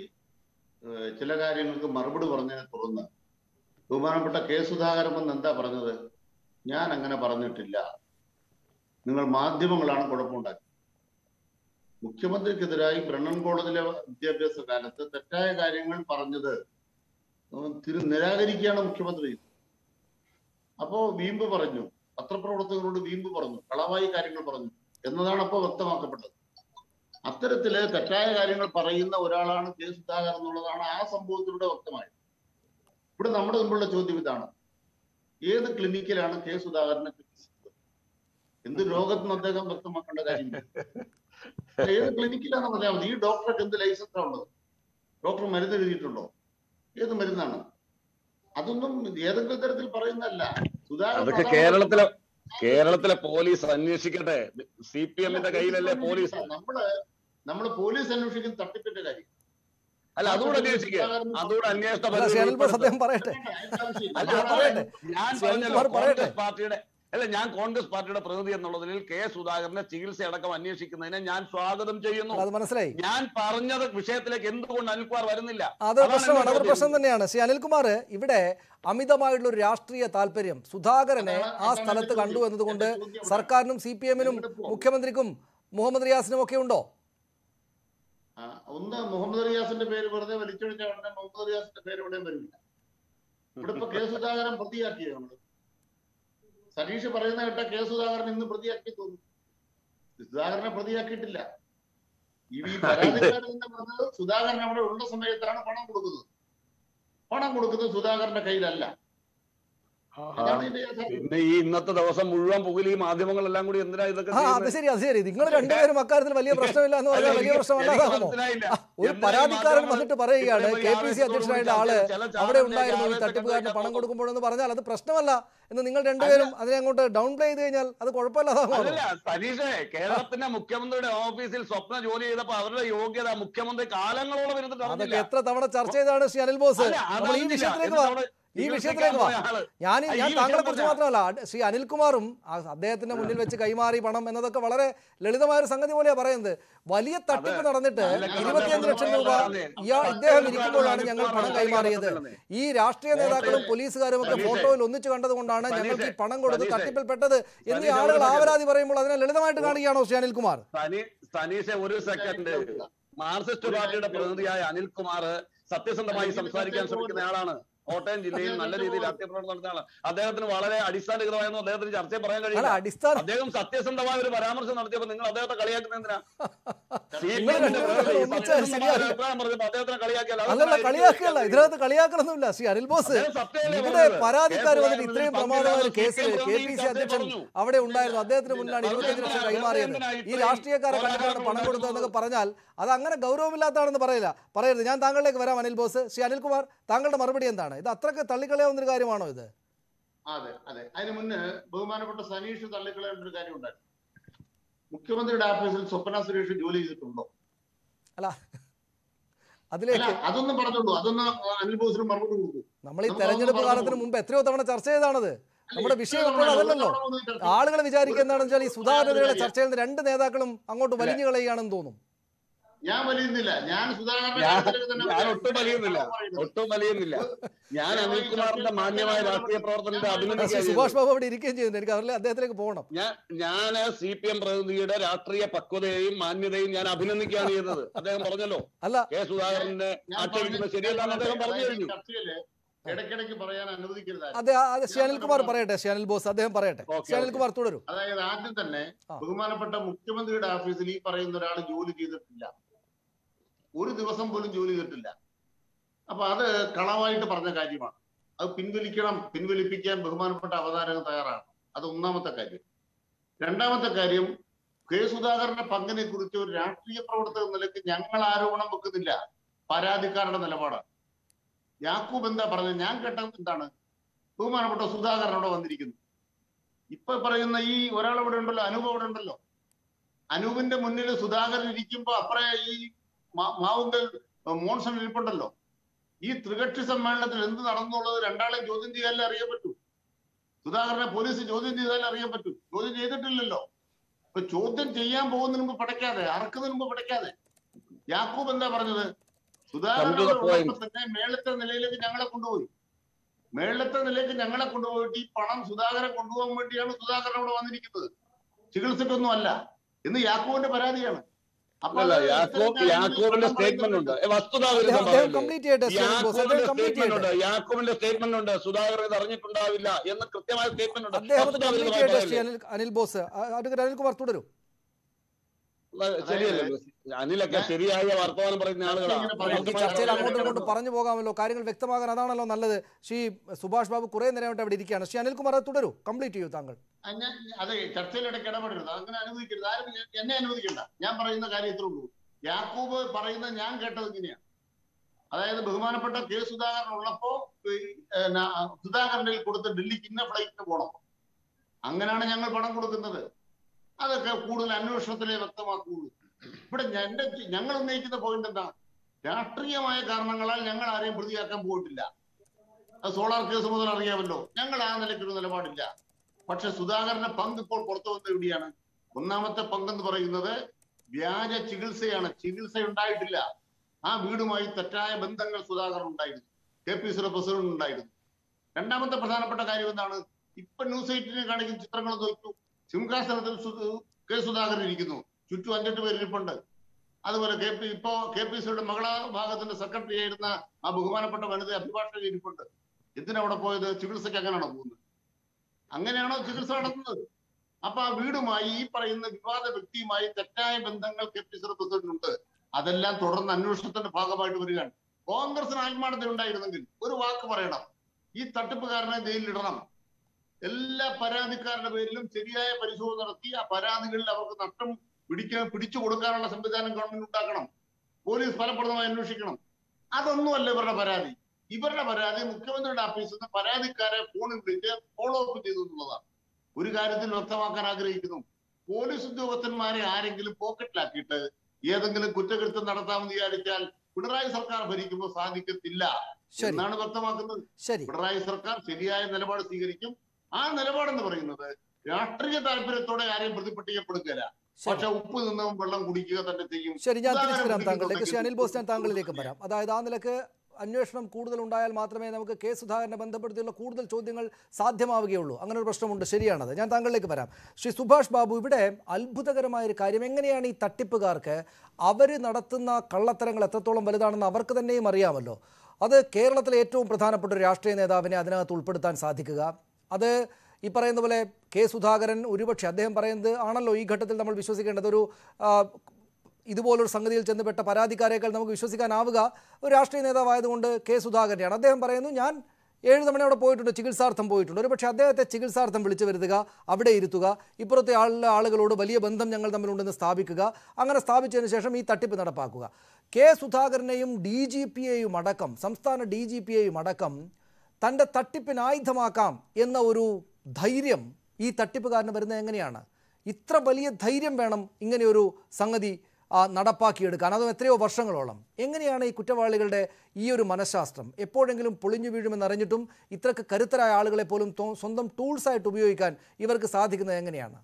ഏഹ്, ചില കാര്യങ്ങൾക്ക് മറുപടി പറഞ്ഞതിനെ തുടർന്ന് ബഹുമാനപ്പെട്ട കെ സുധാകരൻ വന്ന് എന്താ പറഞ്ഞത് ഞാൻ അങ്ങനെ പറഞ്ഞിട്ടില്ല നിങ്ങൾ മാധ്യമങ്ങളാണ് കുഴപ്പമുണ്ടാക്കി മുഖ്യമന്ത്രിക്കെതിരായി ബ്രണ്ണൻ കോളേജിലെ വിദ്യാഭ്യാസ കാലത്ത് തെറ്റായ കാര്യങ്ങൾ പറഞ്ഞത് ഉം, തിരു നിരാകരിക്കുകയാണ് മുഖ്യമന്ത്രി അപ്പോ വീമ്പ് പറഞ്ഞു പത്രപ്രവർത്തകരോട് വീമ്പ് പറഞ്ഞു കളവായി കാര്യങ്ങൾ പറഞ്ഞു എന്നതാണ് അപ്പോൾ വ്യക്തമാക്കപ്പെട്ടത് അത്തരത്തില് തെറ്റായ കാര്യങ്ങൾ പറയുന്ന ഒരാളാണ് കെ സുധാകരൻ എന്നുള്ളതാണ് ആ സംഭവത്തിലൂടെ വ്യക്തമായത് ഇവിടെ നമ്മുടെ മുമ്പുള്ള ചോദ്യം ഇതാണ് ഏത് ക്ലിനിക്കിലാണ് കെ സുധാകരനെ ചികിത്സിച്ചത് എന്ത് രോഗത്തിന് അദ്ദേഹം വ്യക്തമാക്കേണ്ട കാര്യം ഏത് ക്ലിനിക്കിലാണെന്ന് പറഞ്ഞാൽ മതി ഈ ഡോക്ടർക്ക് എന്ത് ലൈസൻസാണ് ഉള്ളത് ഡോക്ടർ മരുന്ന് എഴുതിയിട്ടുണ്ടോ ഏത് മരുന്നാണ് അതൊന്നും ഏതെങ്കിലും തരത്തിൽ പറയുന്നതല്ല സുധാകരൻ അതൊക്കെ അതാണ് കേരളത്തിലെ കേരളത്തിലെ പോലീസ് അന്വേഷിക്കട്ടെ സി പി എമ്മിന്റെ കയ്യിലല്ലേ പോലീസ് നമ്മള് നമ്മള് പോലീസ് അന്വേഷിക്കുന്ന തട്ടിപ്പിന്റെ കാര്യം അല്ല അതുകൂടെ അന്വേഷിക്കുക അതുകൂടെ അന്വേഷണ അല്ല, പരിധിയിൽ ശ്രീ അനിൽ ബോസ് അദ്ദേഹം പറയട്ടെ അല്ല, അദ്ദേഹം പറയട്ടെ ഞാൻ ശ്രീ പറഞ്ഞല്ലോ അനിൽകുമാർ പറയട്ടെ. കോൺഗ്രസ് പാർട്ടിയുടെ അല്ല ഞാൻ കോൺഗ്രസ് പാർട്ടിയുടെ പ്രതിനിധി എന്നുള്ളതിൽ കെ സുധാകരന്റെ ചികിത്സ അടക്കം അന്വേഷിക്കുന്നതിനെ ഞാൻ സ്വാഗതം ചെയ്യുന്നു അത് മനസ്സിലായി ഞാൻ പറഞ്ഞത് വിഷയത്തിലേക്ക് എന്തുകൊണ്ട് അനിൽകുമാർ വരുന്നില്ല അതൊരു അതാണ് പ്രശ്നമാണ് എന്റെ അതൊരു ചോദ്യം. പ്രശ്നം തന്നെയാണ് ശ്രീ അനിൽകുമാർ ഇവിടെ അമിതമായിട്ടുള്ള ഒരു രാഷ്ട്രീയ താല്പര്യം സുധാകരനെ അതാണ് ആ അതാണ് സ്ഥലത്ത് എന്റെ കണ്ടു ചോദ്യം. എന്നതുകൊണ്ട് എന്റെ ചോദ്യം അതാണ്. സർക്കാരിനും സി പി എമ്മിനും എവിടെ പോകും? മുഖ്യമന്ത്രിക്കും മുഹമ്മദ് റിയാസിനും ഒക്കെ ഉണ്ടോ ആ, ഒന്ന് മുഹമ്മദ് റിയാസിന്റെ പേര് വെറുതെ വലിച്ചൊഴിച്ച ഉടനെ മുഹമ്മദ് റിയാസിന്റെ പേര് എവിടെയും വരില്ല ഇവിടെ ഇപ്പൊ കെ സുധാകരൻ പ്രതിയാക്കിയോ നമ്മള് സതീഷ് പറയുന്ന കേട്ട കെ സുധാകരൻ ഇന്ന് പ്രതിയാക്കി തോന്നുന്നു സുധാകരനെ പ്രതിയാക്കിയിട്ടില്ല ഈ ഈ പരാതിക്കാരൻ എന്ന് പറഞ്ഞത് സുധാകരൻ അവിടെ ഉള്ള സമയത്താണ് പണം കൊടുക്കുന്നത് പണം കൊടുക്കുന്നത് സുധാകരന്റെ കയ്യിലല്ല അതാണ് ഇതിന്റെ യഥാർത്ഥ പിന്നെ ഈ ഇന്നത്തെ ദിവസം മുഴുവൻ പുകലി മാധ്യമങ്ങളെല്ലാം കൂടി എന്തിനാ ഇതൊക്കെ ആ അത് ചെയ്യുന്നത്? ശരി അത് ശരി നിങ്ങൾ രണ്ടുപേരും അക്കാര്യത്തിൽ വലിയ പ്രശ്നമില്ല എന്ന് അല്ല, പറഞ്ഞാൽ വലിയ എനിക്ക് പ്രശ്നമല്ലാതാകുമോ മനസ്സിലായില്ല. ഒരു എന്തിനാ ഈ പരാതിക്കാരൻ മാധ്യമങ്ങൾ വന്നിട്ട് പറയുകയാണ് ഇത്രയും കെ പി സി ആവേശത്തോട് അധ്യക്ഷനായിട്ടുള്ള കൂടി ആള് ചില അവിടെ ചാനലിലേക്ക് ഉണ്ടായിരുന്നു ഈ ആവേശം തട്ടിപ്പുകാരന് പണം കയറ്റാൻ കൊടുക്കുമ്പോഴെന്ന് പറഞ്ഞാൽ അത് പ്രശ്നമല്ല എന്ന് നിങ്ങൾ രണ്ടുപേരും അതിനെ അങ്ങോട്ട് ഡൗൺ പ്ലേ ചെയ്ത് കഴിഞ്ഞാൽ അത് കുഴപ്പമില്ലാതാകുമോ അല്ലല്ല സതീഷേ കേരളത്തിന്റെ മുഖ്യമന്ത്രിയുടെ ഓഫീസിൽ സ്വപ്ന ജോലി ചെയ്തപ്പോ അവരുടെ യോഗ്യത മുഖ്യമന്ത്രി കാലങ്ങളോളം ഇരുന്നിട്ട് അതൊക്കെ അറിഞ്ഞില്ല എത്ര തവണ ചർച്ച ചെയ്താണ് ശ്രീ അനിൽ ബോസ് അല്ല, നമ്മൾ ഈ അതറിഞ്ഞില്ല. വിഷയത്തിലേക്ക് എന്നിട്ട് വാ അവിടെ- ഈ ചികിത്സിക്കാൻ വിഷയത്തിലേക്ക് വാ പോയ ആള്. ഞാൻ ആ, ഈ ഞാൻ വിഷയം താങ്കളെ കുറിച്ച് പറഞ്ഞാ- മാത്രമല്ല അഡ്- ശ്രീ അനിൽകുമാറും ആ അദ്ദേഹത്തിന്റെ മുന്നിൽ വെച്ച് കൈമാറി പണം എന്നതൊക്കെ വളരെ ലളിതമായ ഒരു സംഗതി പോലെയാ പറയുന്നത് വലിയ തട്ടിപ്പ് നടന്നിട്ട് അതിലൊക്കെ ഇരുപത്തിയഞ്ച് ലക്ഷം രൂപ അതെ. ഇയാൾ ഇദ്ദേഹം ഇരിക്കുമ്പോഴാണ് ഞങ്ങൾ പണം കൈമാറിയത് ഈ രാഷ്ട്രീയ നേതാക്കളും സനീഷേ, പോലീസുകാരും ഒക്കെ സനീഷേ, ഫോട്ടോയിൽ ഒന്നിച്ചു കണ്ടതുകൊണ്ടാണ് ഞങ്ങൾക്ക് ഈ സനീഷേ, പണം കൊടുത്ത് സനീഷേ, തട്ടിപ്പിൽപ്പെട്ടത് എന്നീ സനീഷേ, ആളുകൾ ഒരു second. ആവരാതി പറയുമ്പോൾ അതിനെ ലളിതമായിട്ട് കാണുകയാണോ ശ്രീ അനിൽകുമാർ സനി സനീഷെ ഒരു സെക്കൻഡ് മാർക്സിസ്റ്റ് പാർട്ടിയുടെ പ്രതിനിധിയായ അനിൽകുമാർ സത്യസന്ധമായി സംസാരിക്കാൻ ശ്രമിക്കുന്ന ആളാണ് കോട്ടയം ജില്ലയിൽ നല്ല രീതിയിൽ രാഷ്ട്രീയ പ്രവർത്തനം നടത്തുന്ന ആളാണ് അദ്ദേഹത്തിന് വളരെ അടിസ്ഥാനരഹിതമായൊന്നും അദ്ദേഹത്തിന് ചർച്ചയിൽ പറയാൻ അല്ല കഴിയില്ല അടിസ്ഥാന അദ്ദേഹം സത്യസന്ധമായ ഒരു പരാമർശം നടത്തിയപ്പോൾ നിങ്ങൾ അദ്ദേഹത്തെ കളിയാക്കുന്ന എന്തിനാ നിങ്ങൾ രണ്ടുപേരും ഒന്നിച്ചാൽ ശരിയാവില്ല. അഭിപ്രായം പറഞ്ഞപ്പോൾ അദ്ദേഹത്തിനെ കളിയാക്കിയാൽ അത് അല്ലല്ല കളിയാക്കുകയല്ല ഇതിനകത്ത് കളിയാക്കലൊന്നുമില്ല ശ്രീ അനിൽ ബോസ് അദ്ദേഹം സത്യമല്ലേ ഇവിടെ പറഞ്ഞത്? പരാതിക്കാർ കെ. വന്നിട്ട് ഇത്രയും സുധാകരൻ പ്രമാദമായ ഒരു പങ്കിടാതെ കേസിൽ C. K P. P C ചർച്ചയിൽ അധ്യക്ഷൻ പറഞ്ഞു. അവിടെ ഉണ്ടായിരുന്നു അദ്ദേഹത്തിന് മുന്നിലാണ് ഇരുപത്തിയഞ്ച് ലക്ഷം എന്തിനാ- കൈമാറിയത് എന്തിനാ ഈ ഇത്രയും രാഷ്ട്രീയക്കാരെ കണ്ടിട്ടാണ് പോരാട്ടം പണം കൊടുത്തതെന്നൊക്കെ പറഞ്ഞാൽ അത് അങ്ങനെ ഗൗരവമില്ലാത്തതാണെന്ന് പറയില്ല പറയരുത് ഞാൻ താങ്കളിലേക്ക് വരാം അനിൽ ബോസ് ശ്രീ അനിൽകുമാർ താങ്കളുടെ മറുപടി എന്താണ് ഇത് അത്രയ്ക്ക് തള്ളിക്കളയാവുന്ന ഒരു കാര്യമാണോ ഇത് അതെ അതെ അതിന് മുന്നേ ബഹുമാനപ്പെട്ട സനീഷ് തള്ളിക്കളയേണ്ട ഒരു കാര്യം ഉണ്ടായിരുന്നു മുഖ്യമന്ത്രിയുടെ ഓഫീസിൽ സ്വപ്ന സുരേഷ് ജോലി ചെയ്തിട്ടുണ്ടോ അല്ല അല്ല അതിലേക്ക് അതൊന്നും പറഞ്ഞോളൂ അതൊന്ന് അനിൽ ബോസിന് മറുപടി കൊടുക്കൂ നമ്മൾ ഈ നമുക്ക് തെരഞ്ഞെടുപ്പ് അതൊന്ന് കാലത്തിന് മുമ്പ് എത്രയോ തവണ ചർച്ച ചെയ്താണത് നമ്മുടെ അല്ല, വിഷയം ഇത്ര എപ്പോഴും തവണ അതല്ലല്ലോ ഒരു തവണ ഒന്ന് ചർച്ച ആളുകൾ വിചാരിക്കുക എന്താണെന്ന് വെച്ചാൽ ഈ സുധാകരയുടെ കാര്യം. ചർച്ചയിൽ നിന്ന് രണ്ട് നേതാക്കളും അങ്ങോട്ട് വലിഞ്ഞു കളയുകയാണെന്ന് തോന്നും ഞാൻ വലിയുന്നില്ല ഞാൻ സുധാകരന്റെ ഞാൻ- കാര്യത്തിലേക്ക് തന്നെ ഞാൻ പറയാം. ഒട്ടും വലിയുന്നില്ല പറയുന്നത്. ഒട്ടും വലിയുന്നില്ല ഞാൻ അനിൽകുമാറിന്റെ മാന്യമായ രാഷ്ട്രീയ പ്രവർത്തനത്തെ ശ്രീ അഭിനന്ദിക്കുക സുഭാഷ് ബാബു അവിടെ ഇരിക്കുകയും ചെയ്യുന്നു എനിക്ക് അവരിൽ അദ്ദേഹത്തിലേക്ക് പോകണം ഞാൻ ഞാൻ സി പി എം പ്രതിനിധിയുടെ രാഷ്ട്രീയ പക്വതയെയും മാന്യതയും ഞാൻ അഭിനന്ദിക്കുകയാണ് ചെയ്തത് അദ്ദേഹം പറഞ്ഞല്ലോ അല്ല കെ സുധാകരനെ ഞാൻ ആക്ഷേപിക്കുന്നത് പറഞ്ഞ- ശരിയല്ലാന്ന് അദ്ദേഹം പറഞ്ഞു അതായത് ഈ കഴിഞ്ഞു ചർച്ചയില് ഇടയ്ക്കിടയ്ക്ക് പറയാൻ അനുവദിക്കരുത് അതെ അത് ശ്രീ അനിൽകുമാർ പറയട്ടെ ശ്രീ അനിൽ ബോസ് അദ്ദേഹം പറയട്ടെ ഓക്കേ, ശ്രീ അനിൽകുമാർ തുടരും അതായത് ആദ്യം തന്നെ ആ. ബഹുമാനപ്പെട്ട മുഖ്യമന്ത്രിയുടെ ഓഫീസിൽ ഈ പറയുന്ന ഒരാൾ ജോലി ചെയ്തിട്ടില്ല ഒരു ദിവസം പോലും ജോലി ചെയ്തിട്ടില്ല അപ്പൊ അത് കളവായിട്ട് പറഞ്ഞ കാര്യമാണ് അത് പിൻവലിക്കണം പിൻവലിപ്പിക്കാൻ ബഹുമാനപ്പെട്ട അവതാരകർ തയ്യാറാണ് അത് ഒന്നാമത്തെ കാര്യം രണ്ടാമത്തെ കാര്യം കെ സുധാകരന്റെ പങ്കിനെ കുറിച്ച് ഒരു രാഷ്ട്രീയ പ്രവർത്തക എന്ന നിലയ്ക്ക് ഞങ്ങൾ ആരോപണം വെക്കുന്നില്ല പരാതിക്കാരുടെ നിലപാടാണ് യാക്കൂബ് എന്താ പറഞ്ഞത് ഞാൻ കേട്ടത് എന്താണ് ബഹുമാനപ്പെട്ട സുധാകരൻ അവിടെ വന്നിരിക്കുന്നു ഇപ്പൊ പറയുന്ന ഈ ഒരാൾ ഇവിടെ ഉണ്ടല്ലോ അനൂപ് അവിടെ ഉണ്ടല്ലോ അനൂപിന്റെ മുന്നിൽ സുധാകരൻ ഇരിക്കുമ്പോ അപ്പറേ ഈ മാ- മാവുങ്കൽ മോൺസൺ ഇരിപ്പുണ്ടല്ലോ ഈ ത്രികക്ഷി സമ്മേളനത്തിൽ എന്ത് നടന്നുള്ളത് രണ്ടാളെ ചോദ്യം ചെയ്യാനല്ലേ അറിയാൻ പറ്റൂ സുധാകരനെ പോലീസ് ചോദ്യം ചെയ്താലേ അറിയാൻ പറ്റൂ ചോദ്യം ചെയ്തിട്ടില്ലല്ലോ ഇപ്പൊ ചോദ്യം ചെയ്യാൻ പോകുന്നതിന് മുമ്പ് പടയ്ക്കാതെ അറക്കുന്നതിന് മുമ്പ് പടയ്ക്കാതെ യാക്കൂബ് എന്താ പറഞ്ഞത് സുധാകരൻ Come to the അവിടെ point. ഉള്ളപ്പോൾ തന്നെ മേളത്തെ നിലയിലേക്ക് ഞങ്ങളെ കൊണ്ടുപോയി മേളത്തെ നിലയ്ക്ക് ഞങ്ങളെ കൊണ്ടുപോയിട്ട് ഈ പണം സുധാകരൻ കൊണ്ടുപോകാൻ വേണ്ടിയാണ് സുധാകരൻ അവിടെ വന്നിരിക്കുന്നത് ചികിത്സക്കൊന്നും അല്ല ഇന്ന് യാക്കൂബിന്റെ പരാതിയാണ് അപ്പൊ അല്ല അത് യാക്കോബ് ഇത്തരം യാക്കോബിന്റെ കാര്യങ്ങൾ സ്റ്റേറ്റ്മെന്റ് ഉണ്ട് ഏ, വസ്തുതാ അദ്ദേഹം വിരുദ്ധം അദ്ദേഹം പറയല്ലേ? കംപ്ലീറ്റ് ചെയ്യട്ടെ ശ്രീ അനിൽ ബോസ് അദ്ദേഹം യാക്കോബിന്റെ കംപ്ലീറ്റ് സ്റ്റേറ്റ്മെന്റ് ചെയ്യട്ടെ ഉണ്ട് യാക്കോബിന്റെ സ്റ്റേറ്റ്മെന്റ് ഉണ്ട് സുധാകരൻ ഇത് അറിഞ്ഞിട്ടുണ്ടാവില്ല എന്ന് കൃത്യമായ സ്റ്റേറ്റ്മെന്റ് ഉണ്ട് അദ്ദേഹം അത് വസ്തുതാ കംപ്ലീറ്റ് വിരുദ്ധമായി ചെയ്യട്ടെ ശ്രീ പറയല്ലേ? അനിൽ അനിൽ ബോസ് ആ- അഡ്വക്കേറ്റ് അനിൽകുമാർ തുടരും ശരിയല്ലേ അനിലൊക്കെ ശരിയായ വർത്തമാനം പറയുന്ന ഇങ്ങനെ ആളുകളാണ് പറയാം. നമുക്ക് ഈ ചർച്ചയിൽ അങ്ങോട്ടും ഇങ്ങോട്ടും പറഞ്ഞു പോകാമല്ലോ കാര്യങ്ങൾ വ്യക്തമാകാൻ അതാണല്ലോ നല്ലത് ശ്രീ സുഭാഷ് ബാബു കുറെ നേരമായിട്ട് അവിടെ ഇരിക്കുകയാണ് ശ്രീ അനിൽകുമാർ അത് തുടരൂ കംപ്ലീറ്റ് ചെയ്യൂ താങ്കൾ ആ, ഞാൻ അതെ ചർച്ചയിൽ ഇടയ്ക്ക് ഇടപെടരുത് അങ്ങനെ അനുവദിക്കരുത് ആരും എ- എന്നെ അനുവദിക്കണ്ട ഞാൻ പറയുന്ന കാര്യം ഇത്രേ ഉള്ളൂ യാക്കൂബ് പറയുന്നത് ഞാൻ കേട്ടത് ഇങ്ങനെയാണ് അതായത് ബഹുമാനപ്പെട്ട കെ സുധാകരൻ ഉള്ളപ്പോ ഈ, ഏ, ന- സുധാകരന്റെ കയ്യിൽ കൊടുത്ത് ഡൽഹിക്ക് ഇന്ന ഫ്ലൈറ്റിന് പോകണം അങ്ങനെയാണ് ഞങ്ങൾ പണം കൊടുക്കുന്നത് അതൊക്കെ കൂടുതൽ അന്വേഷണത്തിലെ വ്യക്തമാക്കുകയുള്ളൂ ഇവിടെ ഞ- എന്റെ ഞങ്ങൾ ഉന്നയിക്കുന്ന പോയിന്റ് എന്താ രാഷ്ട്രീയമായ കാരണങ്ങളാൽ ഞങ്ങൾ ആരെയും പ്രതിയാക്കാൻ പോയിട്ടില്ല അത് സോളാർ കേസ് മുതൽ അറിയാമല്ലോ ഞങ്ങൾ ആ നിലയ്ക്കൊരു നിലപാടില്ല പക്ഷെ സുധാകരന്റെ പങ്ക് ഇപ്പോൾ പുറത്തു വന്നത് എവിടെയാണ് ഒന്നാമത്തെ പങ്കെന്ന് പറയുന്നത് വ്യാജ ചികിത്സയാണ് ചികിത്സ ഉണ്ടായിട്ടില്ല ആ വീടുമായി തെറ്റായ ബന്ധങ്ങൾ സുധാകരൻ ഉണ്ടായിരുന്നു കെ പി സിയുടെ പ്രസിഡന്റ് ഉണ്ടായിരുന്നു രണ്ടാമത്തെ പ്രധാനപ്പെട്ട കാര്യം എന്താണ് ഇപ്പൊ ന്യൂസ് എയ്റ്റിനെ കാണിക്കുന്ന ചിത്രങ്ങൾ നോക്കൂ സിംഹാസനത്തിൽ സു- കെ സുധാകരൻ ഇരിക്കുന്നു ചുറ്റും അഞ്ചെട്ട് പേര് ഇരിപ്പുണ്ട് അതുപോലെ കെ പി ഇപ്പോ കെ പി സിയുടെ മകളാ ഭാഗത്തിന്റെ സെക്രട്ടറി ആയിരുന്ന ആ ബഹുമാനപ്പെട്ട വനിത അഭിഭാഷക ഇരിപ്പുണ്ട് എന്തിനവിടെ പോയത് ചികിത്സയ്ക്ക് അങ്ങനെയാണോ പോകുന്നത് അങ്ങനെയാണോ ചികിത്സ നടത്തുന്നത് അപ്പൊ ആ വീടുമായി ഈ പറയുന്ന വിവാദ വ്യക്തിയുമായി തെറ്റായ ബന്ധങ്ങൾ കെ പി സി പ്രസിഡന്റിനുണ്ട് അതെല്ലാം തുടർന്ന് അന്വേഷണത്തിന്റെ ഭാഗമായിട്ട് വരികയാണ് കോൺഗ്രസിന് ആത്മാർത്ഥത ഉണ്ടായിരുന്നെങ്കിൽ ഒരു വാക്ക് പറയണം ഈ തട്ടിപ്പുകാരനെ ജയിലിലിടണം എല്ലാ പരാതിക്കാരുടെ പേരിലും ശരിയായ പരിശോധന നടത്തി ആ പരാതികളിൽ അവർക്ക് നഷ്ടം പിടിക്കാൻ പിടിച്ചു കൊടുക്കാനുള്ള സംവിധാനം ഗവൺമെന്റ് ഉണ്ടാക്കണം പോലീസ് ഫലപ്രദമായി അന്വേഷിക്കണം അതൊന്നുമല്ല ഇവരുടെ പരാതി ഇവരുടെ പരാതി മുഖ്യമന്ത്രിയുടെ ഓഫീസിൽ നിന്ന് പരാതിക്കാരെ ഫോണിൽ വിളിച്ച് ഫോളോ അപ്പ് ചെയ്തു എന്നുള്ളതാണ് ഒരു കാര്യത്തിൽ വ്യക്തമാക്കാൻ ആഗ്രഹിക്കുന്നു പോലീസ് ഉദ്യോഗസ്ഥന്മാരെ ആരെങ്കിലും പോക്കറ്റിലാക്കിയിട്ട് ഏതെങ്കിലും കുറ്റകൃത്യം നടത്താമെന്ന് വിചാരിച്ചാൽ പിണറായി സർക്കാർ ഭരിക്കുമ്പോൾ സാധിക്കത്തില്ല ശരി എന്നാണ് വ്യക്തമാക്കുന്നത് ശരി പിണറായി സർക്കാർ ശരിയായ നിലപാട് സ്വീകരിക്കും ആ നിലപാടെന്ന് പറയുന്നത് രാഷ്ട്രീയ താല്പര്യത്തോടെ ആരെയും പ്രതിപട്ടിക്കപ്പെടുകയില്ല ശരി പക്ഷെ ഉപ്പ് നിന്നും വെള്ളം കുടിക്കുക തന്നെ ചെയ്യും ശരി ഞാൻ തിരിച്ചു ഉദാഹരണം വരാം താങ്കളിലേക്ക് കുടിക്കുന്ന ശ്രീ അനിൽ ബോസ് ഞാൻ സമയത്ത് താങ്കളിലേക്ക് വരാം അതായത് ആ നിലക്ക് അന്വേഷണം കൂടുതൽ ഉണ്ടായാൽ മാത്രമേ നമുക്ക് കെ സുധാകരനെ ബന്ധപ്പെടുത്തിയുള്ള കൂടുതൽ ചോദ്യങ്ങൾ സാധ്യമാവുകയുള്ളൂ അങ്ങനെ ഒരു പ്രശ്നമുണ്ട് ശരിയാണത് ഞാൻ താങ്കളിലേക്ക് വരാം ശ്രീ സുഭാഷ് ബാബു ഇവിടെ അത്ഭുതകരമായ ഒരു കാര്യം എങ്ങനെയാണ് ഈ തട്ടിപ്പുകാർക്ക് അവർ നടത്തുന്ന കള്ളത്തരങ്ങൾ എത്രത്തോളം വലുതാണെന്ന് അവർക്ക് തന്നെയും അറിയാമല്ലോ അത് കേരളത്തിലെ ഏറ്റവും പ്രധാനപ്പെട്ട ഒരു രാഷ്ട്രീയ നേതാവിനെ അതിനകത്ത് ഉൾപ്പെടുത്താൻ സാധിക്കുക അത് ഈ പറയുന്ന പോലെ കെ സുധാകരൻ ഒരുപക്ഷെ അദ്ദേഹം പറയുന്നത് ആണല്ലോ ഈ ഘട്ടത്തിൽ നമ്മൾ വിശ്വസിക്കേണ്ടത് ഒരു ആ, ഇതുപോലൊരു സംഗതിയിൽ ചെന്നുപെട്ട പരാതിക്കാരേക്കാൾ നമുക്ക് വിശ്വസിക്കാനാവുക ഒരു രാഷ്ട്രീയ നേതാവായതുകൊണ്ട് കെ സുധാകരനെയാണ് അദ്ദേഹം പറയുന്നു ഞാൻ ഏഴ് തവണ അവിടെ പോയിട്ടുണ്ട് ചികിത്സാർത്ഥം പോയിട്ടുണ്ട് ഒരു പക്ഷേ അദ്ദേഹത്തെ ചികിത്സാർത്ഥം വിളിച്ചു വരുത്തുക അവിടെ ഇരുത്തുക ഇപ്പുറത്തെ ആളിലെ ആളുകളോട് വലിയ ബന്ധം ഞങ്ങൾ തമ്മിലുണ്ടെന്ന് സ്ഥാപിക്കുക അങ്ങനെ സ്ഥാപിച്ചതിന് ശേഷം ഈ തട്ടിപ്പ് നടപ്പാക്കുക കെ സുധാകരനെയും ഡി ജി പിയെയും അടക്കം സംസ്ഥാന ഡി ജി പിയെയും അടക്കം തൻ്റെ തട്ടിപ്പിന് ആയുധമാക്കാം എന്ന ഒരു ധൈര്യം ഈ തട്ടിപ്പുകാരന് വരുന്നത് എങ്ങനെയാണ് ഇത്ര വലിയ ധൈര്യം വേണം ഇങ്ങനെയൊരു സംഗതി ആ, നടപ്പാക്കിയെടുക്കാൻ അതും എത്രയോ വർഷങ്ങളോളം എങ്ങനെയാണ് ഈ കുറ്റവാളികളുടെ ഈ ഒരു മനഃശാസ്ത്രം എപ്പോഴെങ്കിലും പൊളിഞ്ഞു വീഴുമെന്നറിഞ്ഞിട്ടും ഇത്രക്ക് കരുത്തരായ ആളുകളെ പോലും തോ- സ്വന്തം ടൂൾസായിട്ട് ഉപയോഗിക്കാൻ ഇവർക്ക് സാധിക്കുന്നത് എങ്ങനെയാണ്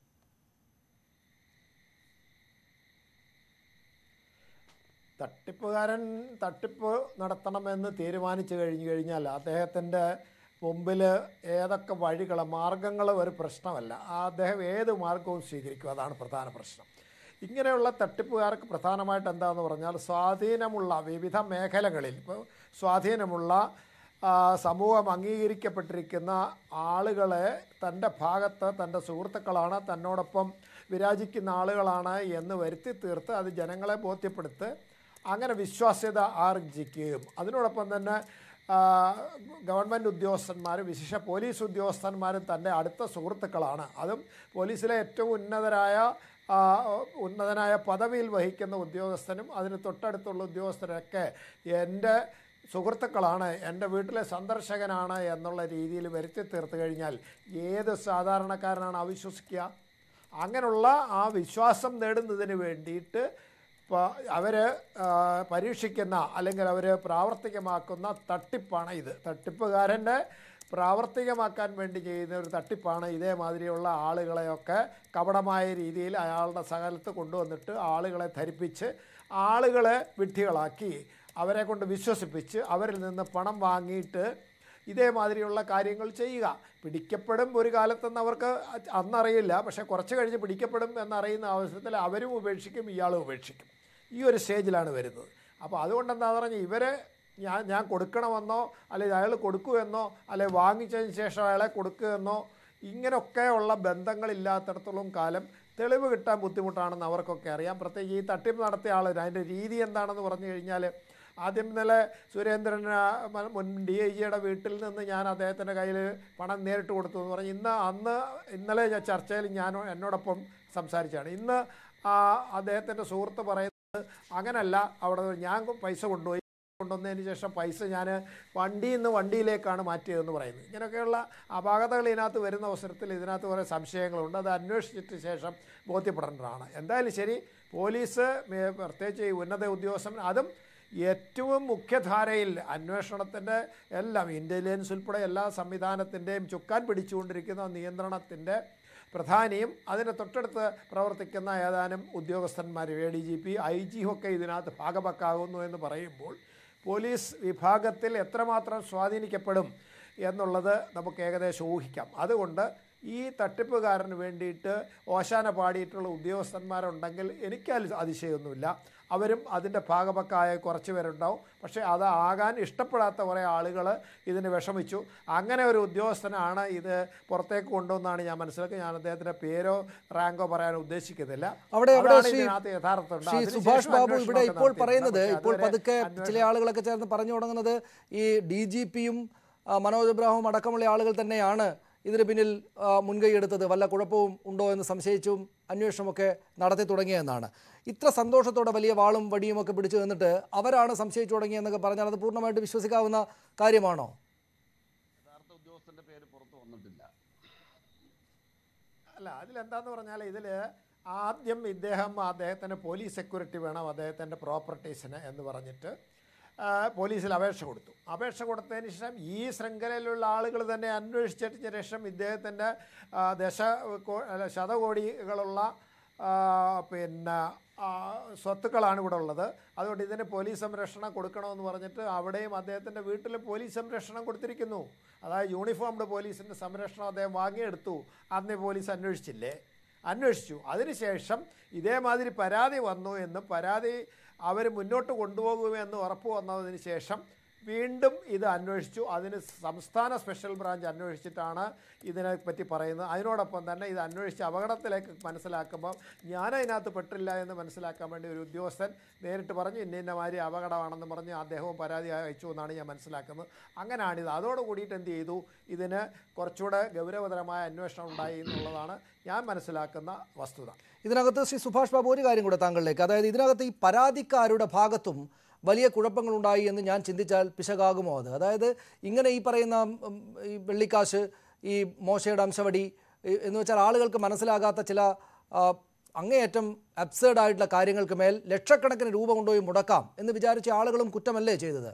തട്ടിപ്പുകാരൻ തട്ടിപ്പ് നടത്തണമെന്ന് തീരുമാനിച്ചു കഴിഞ്ഞു കഴിഞ്ഞാൽ അദ്ദേഹത്തിൻ്റെ മുമ്പിൽ ഏതൊക്കെ വഴികൾ മാർഗങ്ങൾ ഒരു പ്രശ്നമല്ല ആ അദ്ദേഹം ഏത് മാർഗവും സ്വീകരിക്കും അതാണ് പ്രധാന പ്രശ്നം ഇങ്ങനെയുള്ള തട്ടിപ്പുകാർക്ക് പ്രധാനമായിട്ട് എന്താണെന്ന് പറഞ്ഞാൽ സ്വാധീനമുള്ള വിവിധ മേഖലകളിൽ ഇപ്പോൾ സ്വാധീനമുള്ള ആ, സമൂഹം അംഗീകരിക്കപ്പെട്ടിരിക്കുന്ന ആളുകളെ തൻ്റെ ഭാഗത്ത് തൻ്റെ സുഹൃത്തുക്കളാണ് തന്നോടൊപ്പം വിരാജിക്കുന്ന ആളുകളാണ് എന്ന് വരുത്തി തീർത്ത് അത് ജനങ്ങളെ ബോധ്യപ്പെടുത്ത് അങ്ങനെ വിശ്വാസ്യത ആർജിക്കുകയും അതിനോടൊപ്പം തന്നെ ആ, ഗവൺമെൻറ് ഉദ്യോഗസ്ഥന്മാരും വിശേഷ പോലീസ് ഉദ്യോഗസ്ഥന്മാരും തൻ്റെ അടുത്ത സുഹൃത്തുക്കളാണ് അതും പോലീസിലെ ഏറ്റവും ഉന്നതരായ ആ, ഉന്നതനായ പദവിയിൽ വഹിക്കുന്ന ഉദ്യോഗസ്ഥനും അതിന് തൊട്ടടുത്തുള്ള ഉദ്യോഗസ്ഥരൊക്കെ എൻ്റെ സുഹൃത്തുക്കളാണ് എൻ്റെ വീട്ടിലെ സന്ദർശകനാണ് എന്നുള്ള രീതിയിൽ വരുത്തി തീർത്ത് കഴിഞ്ഞാൽ ഏത് സാധാരണക്കാരനാണ് അവിശ്വസിക്കുക അങ്ങനെയുള്ള ആ വിശ്വാസം നേടുന്നതിന് വേണ്ടിയിട്ട് അവർ പരീക്ഷിക്കുന്ന അല്ലെങ്കിൽ അവർ പ്രാവർത്തികമാക്കുന്ന തട്ടിപ്പാണ് ഇത് തട്ടിപ്പുകാരൻ്റെ പ്രാവർത്തികമാക്കാൻ വേണ്ടി ചെയ്യുന്ന ഒരു തട്ടിപ്പാണ് ഇതേമാതിരിയുള്ള ആളുകളെയൊക്കെ കപടമായ രീതിയിൽ അയാളുടെ സകലത്ത് കൊണ്ടുവന്നിട്ട് ആളുകളെ ധരിപ്പിച്ച് ആളുകളെ വിഡ്ഢികളാക്കി അവരെ കൊണ്ട് വിശ്വസിപ്പിച്ച് അവരിൽ നിന്ന് പണം വാങ്ങിയിട്ട് ഇതേമാതിരിയുള്ള കാര്യങ്ങൾ ചെയ്യുക പിടിക്കപ്പെടും ഒരു കാലത്തൊന്നും അവർക്ക് അന്നറിയില്ല പക്ഷേ കുറച്ച് കഴിഞ്ഞ് പിടിക്കപ്പെടും എന്നറിയുന്ന അവസരത്തിൽ അവരും ഉപേക്ഷിക്കും ഇയാളും ഉപേക്ഷിക്കും ഈ ഒരു സ്റ്റേജിലാണ് വരുന്നത് അപ്പോൾ അതുകൊണ്ട് എന്താ പറഞ്ഞാൽ ഇവരെ ഞാൻ ഞാൻ കൊടുക്കണമെന്നോ അല്ലെങ്കിൽ അയാൾ കൊടുക്കുമെന്നോ അല്ലെങ്കിൽ വാങ്ങിച്ചതിന് ശേഷം അയാളെ കൊടുക്കുമെന്നോ ഇങ്ങനെയൊക്കെയുള്ള ബന്ധങ്ങളില്ലാത്തിടത്തോളം കാലം തെളിവ് കിട്ടാൻ ബുദ്ധിമുട്ടാണെന്ന് അവർക്കൊക്കെ അറിയാം പ്രത്യേകിച്ച് ഈ തട്ടിപ്പ് നടത്തിയ ആൾ അതിൻ്റെ രീതി എന്താണെന്ന് പറഞ്ഞു കഴിഞ്ഞാൽ ആദ്യം ഇന്നലെ സുരേന്ദ്രൻ ആ, മ- മുൻ ഡി ഐ ജിയുടെ വീട്ടിൽ നിന്ന് ഞാൻ അദ്ദേഹത്തിൻ്റെ കയ്യിൽ പണം നേരിട്ട് കൊടുത്തു എന്ന് പറഞ്ഞ് ഇന്ന് അന്ന് ഇന്നലെ ഞാൻ ചർച്ചയിൽ ഞാൻ എന്നോടൊപ്പം സംസാരിച്ചാണ് ഇന്ന് ആ, അദ്ദേഹത്തിൻ്റെ സുഹൃത്ത് പറയുന്നത് അങ്ങനല്ല അവിടെ ഞാൻ പൈസ കൊണ്ടുപോയി കൊണ്ടുവന്നതിന് ശേഷം പൈസ ഞാൻ വണ്ടിയിൽ നിന്ന് വണ്ടിയിലേക്കാണ് മാറ്റിയതെന്ന് പറയുന്നത് ഇങ്ങനെയൊക്കെയുള്ള അപാകതകൾ ഇതിനകത്ത് വരുന്ന അവസരത്തിൽ ഇതിനകത്ത് കുറേ സംശയങ്ങളുണ്ട് അത് അന്വേഷിച്ചിട്ട് ശേഷം ബോധ്യപ്പെടേണ്ടതാണ് എന്തായാലും ശരി പോലീസ് മേ- പ്രത്യേകിച്ച് ഈ ഉന്നത ഉദ്യോഗസ്ഥൻ അതും ഏറ്റവും മുഖ്യധാരയിൽ അന്വേഷണത്തിൻ്റെ എല്ലാം ഇൻ്റലിജൻസ് ഉൾപ്പെടെ എല്ലാ സംവിധാനത്തിൻ്റെയും ചുക്കാൻ പിടിച്ചുകൊണ്ടിരിക്കുന്ന നിയന്ത്രണത്തിൻ്റെ പ്രധാനിയും അതിന് തൊട്ടടുത്ത് പ്രവർത്തിക്കുന്ന ഏതാനും ഉദ്യോഗസ്ഥന്മാർ A D G P I G ഒക്കെ ഇതിനകത്ത് ഭാഗപക്കാകുന്നു എന്ന് പറയുമ്പോൾ പോലീസ് വിഭാഗത്തിൽ എത്രമാത്രം സ്വാധീനിക്കപ്പെടും എന്നുള്ളത് നമുക്ക് ഏകദേശം ഊഹിക്കാം അതുകൊണ്ട് ഈ തട്ടിപ്പുകാരന് വേണ്ടിയിട്ട് ഓശാന പാടിയിട്ടുള്ള ഉദ്യോഗസ്ഥന്മാരുണ്ടെങ്കിൽ എനിക്ക് അതിൽ അതിശയമൊന്നുമില്ല അവരും അതിൻ്റെ ഭാഗപക്കായ കുറച്ച് പേരുണ്ടാവും പക്ഷേ അത് ആകാൻ ഇഷ്ടപ്പെടാത്ത കുറേ ആളുകൾ ഇതിന് വിഷമിച്ചു അങ്ങനെ ഒരു ഉദ്യോഗസ്ഥനാണ് ഇത് പുറത്തേക്ക് കൊണ്ടുവന്നാണ് ഞാൻ മനസ്സിലാക്കി ഞാൻ അദ്ദേഹത്തിൻ്റെ പേരോ റാങ്കോ പറയാൻ ഉദ്ദേശിക്കുന്നില്ല അവിടെ അവിടെ അതാണ് ശ്രീ ഇതിനകത്ത് യഥാർത്ഥം ശ്രീ അതിനുശേഷം സുഭാഷ് ബാബു ഇവിടെ അന്വേഷണമൊക്കെ ഇപ്പോൾ നടത്തിയിട്ടുണ്ട്. പറയുന്നത് പക്ഷേ ഇപ്പോൾ അതുവരെ പതുക്കെ ചില അന്വേഷണം- ആളുകളൊക്കെ ചേർന്ന് പറഞ്ഞു തുടങ്ങുന്നത് ഈ ഡി ജി പിയും മനോജ് എബ്രാഹും അടക്കമുള്ള ആളുകൾ തന്നെയാണ് ഇതിന് പിന്നിൽ ആ, മുൻകൈ എടുത്തത് വല്ല കുഴപ്പവും ഉണ്ടോ എന്ന് സംശയിച്ചും അന്വേഷണമൊക്കെ നടത്തി തുടങ്ങിയെന്നാണ് ഇത്ര സന്തോഷത്തോടെ വലിയ വാളും വടിയും ഒക്കെ പിടിച്ചു നിന്നിട്ട് അവരാണ് സംശയിച്ചു തുടങ്ങിയെന്നൊക്കെ പറഞ്ഞാൽ അത് പൂർണ്ണമായിട്ട് വിശ്വസിക്കാവുന്ന കാര്യമാണോ യഥാർത്ഥ ഉദ്യോഗസ്ഥന്റെ പേര് പുറത്തു വന്നിട്ടില്ല അല്ല അതിലെന്താന്ന് പറഞ്ഞാൽ ഇതിൽ ആദ്യം ഇദ്ദേഹം അദ്ദേഹത്തിന് പോലീസ് സെക്യൂരിറ്റി വേണം അദ്ദേഹത്തിൻ്റെ പ്രോപ്പർട്ടീസിന് എന്ന് പറഞ്ഞിട്ട് ആ, പോലീസിൽ അപേക്ഷ കൊടുത്തു അപേക്ഷ കൊടുത്തതിന് ശേഷം ഈ ശൃംഖലയിലുള്ള ആളുകൾ തന്നെ അന്വേഷിച്ചതിന് ശേഷം ഇദ്ദേഹത്തിൻ്റെ ആ, ദശ കോ- അല്ല, ശതകോടികളുള്ള ആ, പിന്നെ ആ, സ്വത്തുക്കളാണ് ഇവിടെ ഉള്ളത് അതുകൊണ്ട് ഇതിന് പോലീസ് സംരക്ഷണം കൊടുക്കണമെന്ന് പറഞ്ഞിട്ട് അവിടെയും അദ്ദേഹത്തിൻ്റെ വീട്ടിൽ പോലീസ് സംരക്ഷണം കൊടുത്തിരിക്കുന്നു അതായത് യൂണിഫോംഡ് പോലീസിൻ്റെ സംരക്ഷണം അദ്ദേഹം വാങ്ങിയെടുത്തു അന്ന് പോലീസ് അന്വേഷിച്ചില്ലേ അന്വേഷിച്ചു അതിനുശേഷം ഇതേമാതിരി പരാതി വന്നു എന്നും പരാതി അവർ മുന്നോട്ട് കൊണ്ടുപോകുമെന്ന് ഉറപ്പ് വന്നതിന് ശേഷം വീണ്ടും ഇത് അന്വേഷിച്ചു അതിന് സംസ്ഥാന സ്പെഷ്യൽ ബ്രാഞ്ച് അന്വേഷിച്ചിട്ടാണ് ഇതിനെപ്പറ്റി പറയുന്നത് അതിനോടൊപ്പം തന്നെ ഇത് അന്വേഷിച്ച് അപകടത്തിലേക്ക് മനസ്സിലാക്കുമ്പോൾ ഞാൻ അതിനകത്ത് പെട്ടില്ല എന്ന് മനസ്സിലാക്കാൻ വേണ്ടി ഒരു ഉദ്യോഗസ്ഥൻ നേരിട്ട് പറഞ്ഞു ഇന്ന ഇന്ന മാതിരി അപകടമാണെന്ന് പറഞ്ഞ് അദ്ദേഹവും പരാതി അയച്ചു എന്നാണ് ഞാൻ മനസ്സിലാക്കുന്നത് അങ്ങനെയാണിത് അതോട് കൂടിയിട്ട് എന്ത് ചെയ്തു ഇതിന് കുറച്ചുകൂടെ ഗൗരവതരമായ അന്വേഷണം ഉണ്ടായി എന്നുള്ളതാണ് ഞാൻ മനസ്സിലാക്കുന്ന വസ്തുത ഇതിനകത്ത് ശ്രീ സുഭാഷ് ബാബു ഒരു കാര്യം കൂടെ താങ്കളിലേക്ക് അതായത് ഇതിനകത്ത് ഈ പരാതിക്കാരുടെ ഭാഗത്തും വലിയ കുഴപ്പങ്ങളുണ്ടായി എന്ന് ഞാൻ ചിന്തിച്ചാൽ പിശകാകുമോ അത് അതായത് ഇങ്ങനെ ഈ പറയുന്ന ഉം, ഈ വെള്ളിക്കാശ് ഈ മോശയുടെ അംശവടി ഈ- എന്ന് വെച്ചാൽ ആളുകൾക്ക് മനസ്സിലാകാത്ത ചില ആ, അങ്ങേയറ്റം അബ്സേർഡ് ആയിട്ടുള്ള കാര്യങ്ങൾക്ക് മേൽ ലക്ഷക്കണക്കിന് രൂപ കൊണ്ടുപോയി മുടക്കാം എന്ന് വിചാരിച്ച ആളുകളും കുറ്റമല്ലേ ചെയ്തത്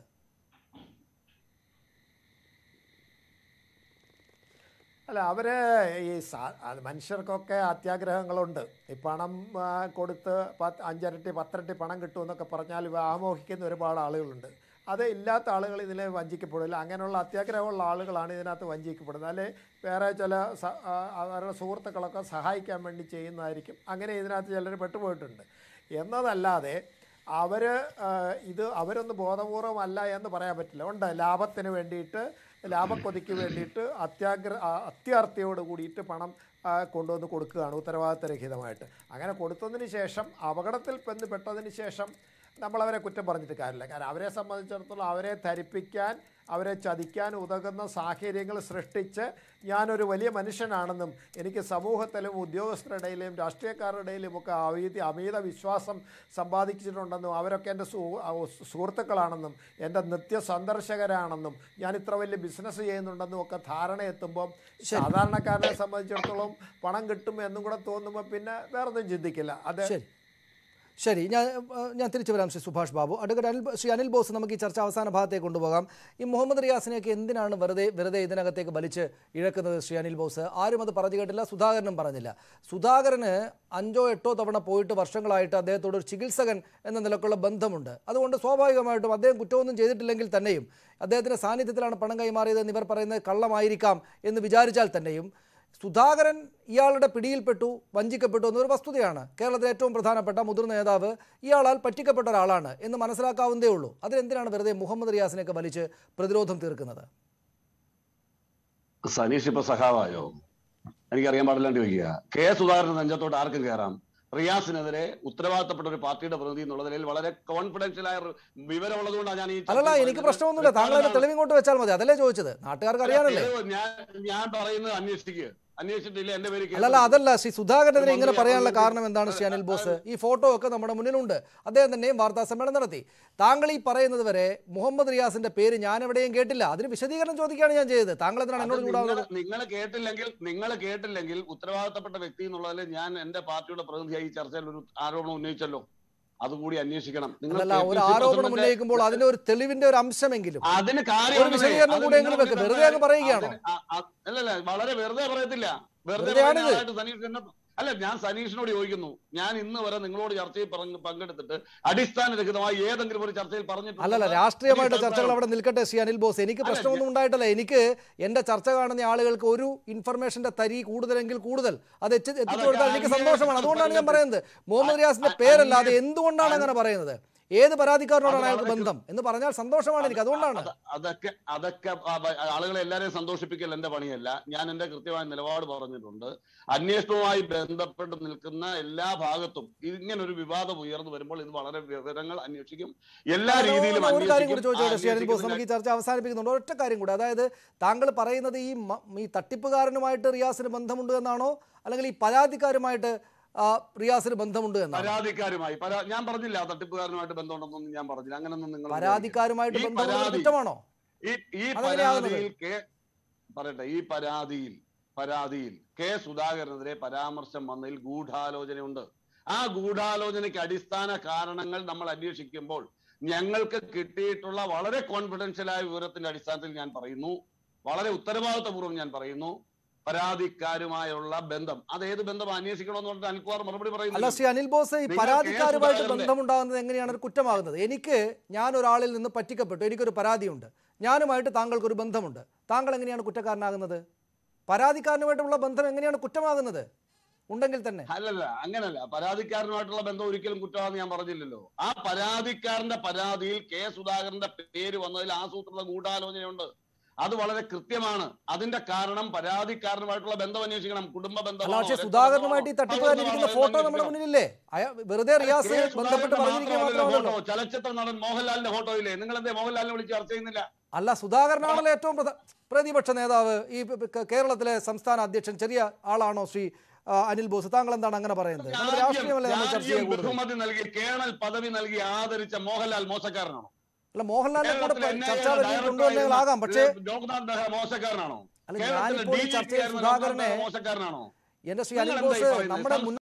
അല്ല അവർ ഈ സാ- അത് മനുഷ്യർക്കൊക്കെ അത്യാഗ്രഹങ്ങളുണ്ട് ഈ പണം ആ, കൊടുത്ത് പത്ത് അഞ്ചരട്ടി പത്തരട്ടി പണം കിട്ടുമെന്നൊക്കെ പറഞ്ഞാൽ വ്യാമോഹിക്കുന്ന ഒരുപാട് ആളുകളുണ്ട് അത് ഇല്ലാത്ത ആളുകൾ ഇതിൽ വഞ്ചിക്കപ്പെടില്ല അങ്ങനെയുള്ള അത്യാഗ്രഹമുള്ള ആളുകളാണ് ഇതിനകത്ത് വഞ്ചിക്കപ്പെടുന്നത് അല്ലെ വേറെ ചില സ- ആ, അവരുടെ സുഹൃത്തുക്കളൊക്കെ സഹായിക്കാൻ വേണ്ടി ചെയ്യുന്നതായിരിക്കും അങ്ങനെ ഇതിനകത്ത് ചിലർ പെട്ടുപോയിട്ടുണ്ട് എന്നതല്ലാതെ അവർ ഇത് അവരൊന്ന് ബോധപൂർവമല്ല എന്ന് പറയാൻ പറ്റില്ല ഉണ്ട് ലാഭത്തിന് വേണ്ടിയിട്ട് ലാഭക്കൊതിക്ക് വേണ്ടിയിട്ട് അത്യാഗ്ര ആ, അത്യാർത്തിയോട് കൂടിയിട്ട് പണം ആ, കൊണ്ടുവന്ന് കൊടുക്കുകയാണ് ഉത്തരവാദിത്തരഹിതമായിട്ട് അങ്ങനെ കൊടുത്തതിന് ശേഷം അപകടത്തിൽ പെന്ന് പെട്ടതിന് ശേഷം നമ്മളവരെ കുറ്റം പറഞ്ഞിട്ട് കാര്യമില്ല കാരണം അവരെ സംബന്ധിച്ചിടത്തോളം അവരെ ധരിപ്പിക്കാൻ അവരെ ചതിക്കാൻ ഉതകുന്ന സാഹചര്യങ്ങൾ സൃഷ്ടിച്ച് ഞാനൊരു വലിയ മനുഷ്യനാണെന്നും എനിക്ക് സമൂഹത്തിലും ഉദ്യോഗസ്ഥരുടെ ഇടയിലും രാഷ്ട്രീയക്കാരുടെ ഇടയിലും ഒക്കെ അമീതി അമീത വിശ്വാസം സമ്പാദിച്ചിട്ടുണ്ടെന്നും അവരൊക്കെ എൻ്റെ സു ആ, സുഹൃത്തുക്കളാണെന്നും എൻ്റെ നിത്യ സന്ദർശകരാണെന്നും ഞാൻ ഇത്ര വലിയ ബിസിനസ് ചെയ്യുന്നുണ്ടെന്നും ഒക്കെ ധാരണ എത്തുമ്പം സാധാരണക്കാരനെ സംബന്ധിച്ചിടത്തോളം പണം കിട്ടും എന്നും കൂടെ തോന്നുമ്പോൾ പിന്നെ വേറൊന്നും ചിന്തിക്കില്ല അത് ശരി ശരി ഞാൻ ഏഹ്, ഞാൻ തിരിച്ചു വരാം ശ്രീ സുഭാഷ് ബാബു അഡ്വക്കേറ്റ് അനിൽ ശ്രീ അനിൽ ബോസ് നമുക്ക് ഈ ചർച്ച അവസാന ഭാഗത്തേക്ക് കൊണ്ടുപോകാം ഈ മുഹമ്മദ് റിയാസിനെയൊക്കെ എന്തിനാണ് വെറുതെ വെറുതെ ഇതിനകത്തേക്ക് വലിച്ച് ഇഴക്കുന്നത് ശ്രീ അനിൽ ബോസ് ആരും അത് പറഞ്ഞു കേട്ടില്ല സുധാകരനും പറഞ്ഞില്ല സുധാകരന് അഞ്ചോ എട്ടോ തവണ പോയിട്ട് വർഷങ്ങളായിട്ട് അദ്ദേഹത്തോട് ഒരു ചികിത്സകൻ എന്ന നിലക്കുള്ള ബന്ധമുണ്ട് അതുകൊണ്ട് സ്വാഭാവികമായിട്ടും അദ്ദേഹം കുറ്റമൊന്നും ചെയ്തിട്ടില്ലെങ്കിൽ തന്നെയും അദ്ദേഹത്തിൻ്റെ സാന്നിധ്യത്തിലാണ് പണം കൈമാറിയതെന്ന് ഇവർ പറയുന്നത് കള്ളമായിരിക്കാം എന്ന് വിചാരിച്ചാൽ തന്നെയും സുധാകരൻ ഇയാളുടെ പിടിയിൽപ്പെട്ടു വഞ്ചിക്കപ്പെട്ടു എന്നൊരു വസ്തുതയാണ് കേരളത്തിലെ ഏറ്റവും പ്രധാനപ്പെട്ട മുതിർന്ന നേതാവ് ഇയാളാൽ പറ്റിക്കപ്പെട്ട ഒരാളാണ് എന്ന് മനസ്സിലാക്കാവുന്നതേ ഉള്ളൂ അതിനെന്തിനാണ് വെറുതെ മുഹമ്മദ് റിയാസിനെയൊക്കെ വലിച്ച് പ്രതിരോധം തീർക്കുന്നത് സനീഷ് ഇപ്പൊ സഖാവായോ എനിക്കറിയാൻ പാടില്ലാണ്ട് ചോദിക്കുക കെ സുധാകരൻ നെഞ്ചത്തോട്ട് ആർക്കും കയറാം റിയാസിനെതിരെ ഉത്തരവാദിത്തപ്പെട്ട ഒരു പാർട്ടിയുടെ പ്രതിനിധി എന്നുള്ള നിലയിൽ വളരെ കോൺഫിഡൻഷ്യൽ ആയ ഒരു വിവരമുള്ളതുകൊണ്ടാണ് ഞാൻ ഈ ചർച്ചയിൽ അല്ലല്ല എനിക്ക് പറയുന്നത്. പ്രശ്നമൊന്നുമില്ല താങ്കൾ അതിന്റെ തെളിവിങ്ങോട്ട് വെച്ചാൽ മതി അതല്ലേ ചോദിച്ചത് നാട്ടുകാർക്ക് അറിയാനല്ലേ തെളിവ് ഞാൻ ഞാൻ പറയുന്നത് അന്വേഷിക്കുക അന്വേഷിച്ചിട്ടില്ല എന്റെ പേര് കേസ് അല്ലല്ല അതല്ല ശ്രീ സുധാകരനെതിരെ ഇങ്ങനെ മന്ത്രി- പറയാനുള്ള മന്ത്രി- കാരണം എന്താണ് ശ്രീ അനിൽ ബോസ് ഈ ഫോട്ടോ ഒക്കെ നമ്മുടെ മുന്നിലുണ്ട് അദ്ദേഹം തന്നെയും വാർത്താ സമ്മേളനം നടത്തി താങ്കൾ ഈ പറയുന്നത് വരെ മുഹമ്മദ് റിയാസിന്റെ പേര് ഞാൻ എവിടെയും കേട്ടില്ല അതിന് വിശദീകരണം ചോദിക്കുകയാണ് ഞാൻ ചെയ്തത് താങ്കൾ എന്തിനാണ് എന്നോട് ചൂടാവുന്നത് നിങ്ങൾ കേട്ടില്ലെങ്കിൽ നിങ്ങൾ കേട്ടില്ലെങ്കിൽ ഉത്തരവാദിത്തപ്പെട്ട വ്യക്തി എന്നുള്ളതിൽ ഞാൻ എന്റെ പാർട്ടിയുടെ പ്രതിനിധിയായി ഈ ചർച്ചയിൽ ഒരു ആരോപണം ഉന്നയിച്ചല്ലോ അതുകൂടി അന്വേഷിക്കണം നിങ്ങൾ അല്ലല്ല ഒരു KPC ആരോപണം പ്രസിഡന്റ് ഉന്നയിക്കുമ്പോൾ അതിന്റെ ഒരു തെളിവിന്റെ ഒരു അംശമെങ്കിലും അതിന് ഒരു കാര്യമുണ്ട് വിശദീകരണം അത് കൂടെ എങ്കിലും നിങ്ങൾ വെക്ക് വെറുതെ അങ്ങ് പറയുകയാണോ അതിന് അ- അ- അല്ലല്ല വളരെ വെറുതെ പറയത്തില്ല വെറുതെ വെറുതെയാണിത്. പറയുന്ന ആളായിട്ട് സനീഷ് എന്നെ അല്ല ഞാൻ സനീഷിനോട് ചോദിക്കുന്നു ഞാൻ ഇന്ന് വരെ നിങ്ങളോട് ചർച്ചയിൽ പറഞ്ഞ് പങ്കെടുത്തിട്ട് അടിസ്ഥാനരഹിതമായി ഏതെങ്കിലും ഒരു ചർച്ചയിൽ പറഞ്ഞിട്ടുണ്ടോ അല്ലല്ല എന്ന് രാഷ്ട്രീയമായിട്ട് എനിക്ക് ചർച്ചകൾ അവിടെ നിൽക്കട്ടെ ശ്രീ അനിൽ ബോസ് എനിക്ക് അല്ല, പ്രശ്നമൊന്നും ഉണ്ടായിട്ടില്ല എനിക്ക് എന്റെ ചർച്ച കാണുന്ന ആളുകൾക്ക് ഒരു ഇൻഫർമേഷന്റെ തരി കൂടുതലെങ്കിൽ കൂടുതൽ അത് എത്തി- എത്തിച്ചു കൊടുത്താൽ എനിക്ക് അങ്ങേ സന്തോഷമാണ് അതുകൊണ്ടാണ് ഞാൻ പറയുന്നത് മുഹമ്മദ് അ- റിയാസിന്റെ അ- പേരല്ലാതെ അങ്ങേ- എന്തുകൊണ്ടാണ് അങ്ങനെ പറയുന്നത് ഏത് പരാതിക്കാരനോടാണ് അത് അയാൾക്ക് വളരെ ബന്ധം എന്ന് പറഞ്ഞാൽ സന്തോഷമാണ് എനിക്ക് അതുകൊണ്ടാണ് അത് അതൊക്കെ അതൊക്കെ ആ ബ- ആളുകളെ എല്ലാവരെയും സന്തോഷിപ്പിക്കൽ എന്റെ പണിയല്ല ഞാൻ എന്റെ കൃത്യമായ നിലപാട് പറഞ്ഞിട്ടുണ്ട് അന്വേഷണവുമായി ബന്ധപ്പെട്ട് നിൽക്കുന്ന എല്ലാ ഭാഗത്തും ഇങ്ങനെ ഒരു വിവാദം ഉയർന്നു വരുമ്പോൾ ഇത് വളരെ വിവരങ്ങൾ അന്വേഷിക്കും എല്ലാ രീതിയിലും ഒരു കാര്യം കൂടി അന്വേഷിക്കും. ചോദിച്ചോട്ടെ ആ ശ്രീ അനിൽ ബോസ് അന്വേഷിക്കുന്നതിന് നമുക്ക് ഈ ചർച്ച അവസാനിപ്പിക്കുന്നുണ്ട് ഒറ്റ കാര്യം കൂടി അതായത് താങ്കൾ പറയുന്നത് ഈ മ- ഈ തട്ടിപ്പുകാരനുമായിട്ട് റിയാസിന് ബന്ധമുണ്ട് എന്നാണോ അല്ലെങ്കിൽ ഈ പരാതിക്കാരുമായിട്ട് ആ, റിയാസിന് ബന്ധമുണ്ട് എന്നാണോ പരാതിക്കാരുമായി പരാ ഞാൻ പറഞ്ഞില്ല ആ തട്ടിപ്പുകാരനുമായിട്ട് ബന്ധമുണ്ടെന്നൊന്നും ഞാൻ പറഞ്ഞില്ല അങ്ങനൊന്നും നിങ്ങൾ പരാതിക്കാരുമായിട്ട് ഈ ബന്ധമുള്ളത് പരാതി- കുറ്റമാണോ ഈ ഈ അതെങ്ങനെയാവുന്നത്? പരാതിയിൽ കേ പറയട്ടെ ഈ പരാതിയിൽ പരാതിയിൽ കെ സുധാകരനെതിരെ പരാമർശം വന്നതിൽ ഗൂഢാലോചനയുണ്ട് ആ ഗൂഢാലോചനയ്ക്ക് അടിസ്ഥാന കാരണങ്ങൾ നമ്മൾ അന്വേഷിക്കുമ്പോൾ ഞങ്ങൾക്ക് കിട്ടിയിട്ടുള്ള വളരെ കോൺഫിഡൻഷ്യലായ വിവരത്തിന്റെ അടിസ്ഥാനത്തിൽ ഞാൻ പറയുന്നു വളരെ ഉത്തരവാദിത്തപൂർവ്വം ഞാൻ പറയുന്നു പരാതിക്കാരുമായുള്ള ബന്ധം അത് ഏത് ബന്ധം അന്വേഷിക്കണമെന്ന് പറഞ്ഞിട്ട് അനിൽകുമാർ മറുപടി അല്ല പറയുന്നു ശ്രീ അനിൽ ബോസ് ഈ നിങ്ങൾ പരാതിക്കാരുമായിട്ട് കെ. സുധാകരന്റെ- ബന്ധമുണ്ടാകുന്നത് എങ്ങനെയാണ് ഒരു കുറ്റമാകുന്നത് എനിക്ക് ഞാൻ ഒരാളിൽ നിന്ന് പറ്റിക്കപ്പെട്ടു എനിക്കൊരു പരാതിയുണ്ട് ഞാനുമായിട്ട് താങ്കൾക്കൊരു ബന്ധമുണ്ട് താങ്കൾ എങ്ങനെയാണ് കുറ്റക്കാരനാകുന്നത് പരാതിക്കാരനുമായിട്ടുള്ള ബന്ധം എങ്ങനെയാണ് കുറ്റമാകുന്നത് ഉണ്ടെങ്കിൽ തന്നെ അല്ലല്ല അങ്ങനല്ല പരാതിക്കാരനുമായിട്ടുള്ള ബന്ധം ഒരിക്കലും കുറ്റമാണെന്ന് ഞാൻ പറഞ്ഞില്ലല്ലോ ആ പരാതിക്കാരന്റെ പരാതിയിൽ കെ സുധാകരന്റെ പേര് വന്നതിൽ ആസൂത്രിത ഗൂഢാലോചനയുണ്ട് അത് വളരെ കൃത്യമാണ് അതിന്റെ കാരണം പരാതിക്കാരനുമായിട്ടുള്ള ബന്ധം അന്വേഷിക്കണം കുടുംബ അല്ല ബന്ധമാണോ, പക്ഷേ രക്തബന്ധമാണോ, സുധാകരനുമായിട്ട് ഈ തട്ടിപ്പുകാരിയിരിക്കുന്ന സൗഹൃദമാണോ ഫോട്ടോ എന്ന് നമ്മുടെ അന്വേഷിക്കണം. മുന്നിലില്ലേ അയാ വെറുതെ റിയാസ് കെ. ബന്ധപ്പെട്ട് സുധാകരന്റെ പറഞ്ഞിരിക്കുക മാത്രമല്ലല്ലോ മാത്രമല്ലല്ലോ ഫോട്ടോ ചലച്ചിത്ര നടൻ മോഹൻലാലിന്റെ ഫോട്ടോ ഇല്ലേ നിങ്ങൾ എന്തേ മോഹൻലാലിനെ വിളിച്ച് ചർച്ച ചെയ്യുന്നില്ല അല്ല സുധാകരനാണല്ലോ ഏറ്റവും പ്രധ- പ്രതിപക്ഷ നേതാവ് ഈ പ- പ- കേരളത്തിലെ സംസ്ഥാന അധ്യക്ഷൻ ചെറിയ ആളാണോ ശ്രീ ആ, അനിൽ ബോസ് താങ്കൾ എന്താണ് അങ്ങനെ പറയുന്നത് നമ്മുടെ രാഷ്ട്രീയമല്ലേ നമ്മൾ ചർച്ച രാജ്യം ചെയ്യാൻ കൂടുതൽ ബഹുമതി നൽകി കേണൽ പദവി നൽകി ആദരിച്ച മോഹൻലാൽ മോശക്കാരനാണോ അല്ല മോഹൻലാലിനെ കൂടെ കേരളത്തിലെ NIA ചർച്ചാ വേദിയിൽ ഡയറക്ടർ കൊണ്ടുവന്നതാകാം പക്ഷേ ആയിരുന്ന ലോക്നാഥ് ബെഹ്റ മോശക്കാരനാണോ അല്ല, കേരളത്തിലെ ഞാനിപ്പോൾ ഈ DGP ചർച്ചയിൽ ആയിരുന്ന സുധാകരനെ ലോക്നാഥ് ബെഹ്റ മോശക്കാരനാണോ എന്റെ ശ്രീ നിങ്ങൾ അനിൽ എന്താ ഈ ബോസ് പറയുന്നത്? നമ്മുടെ മുൻ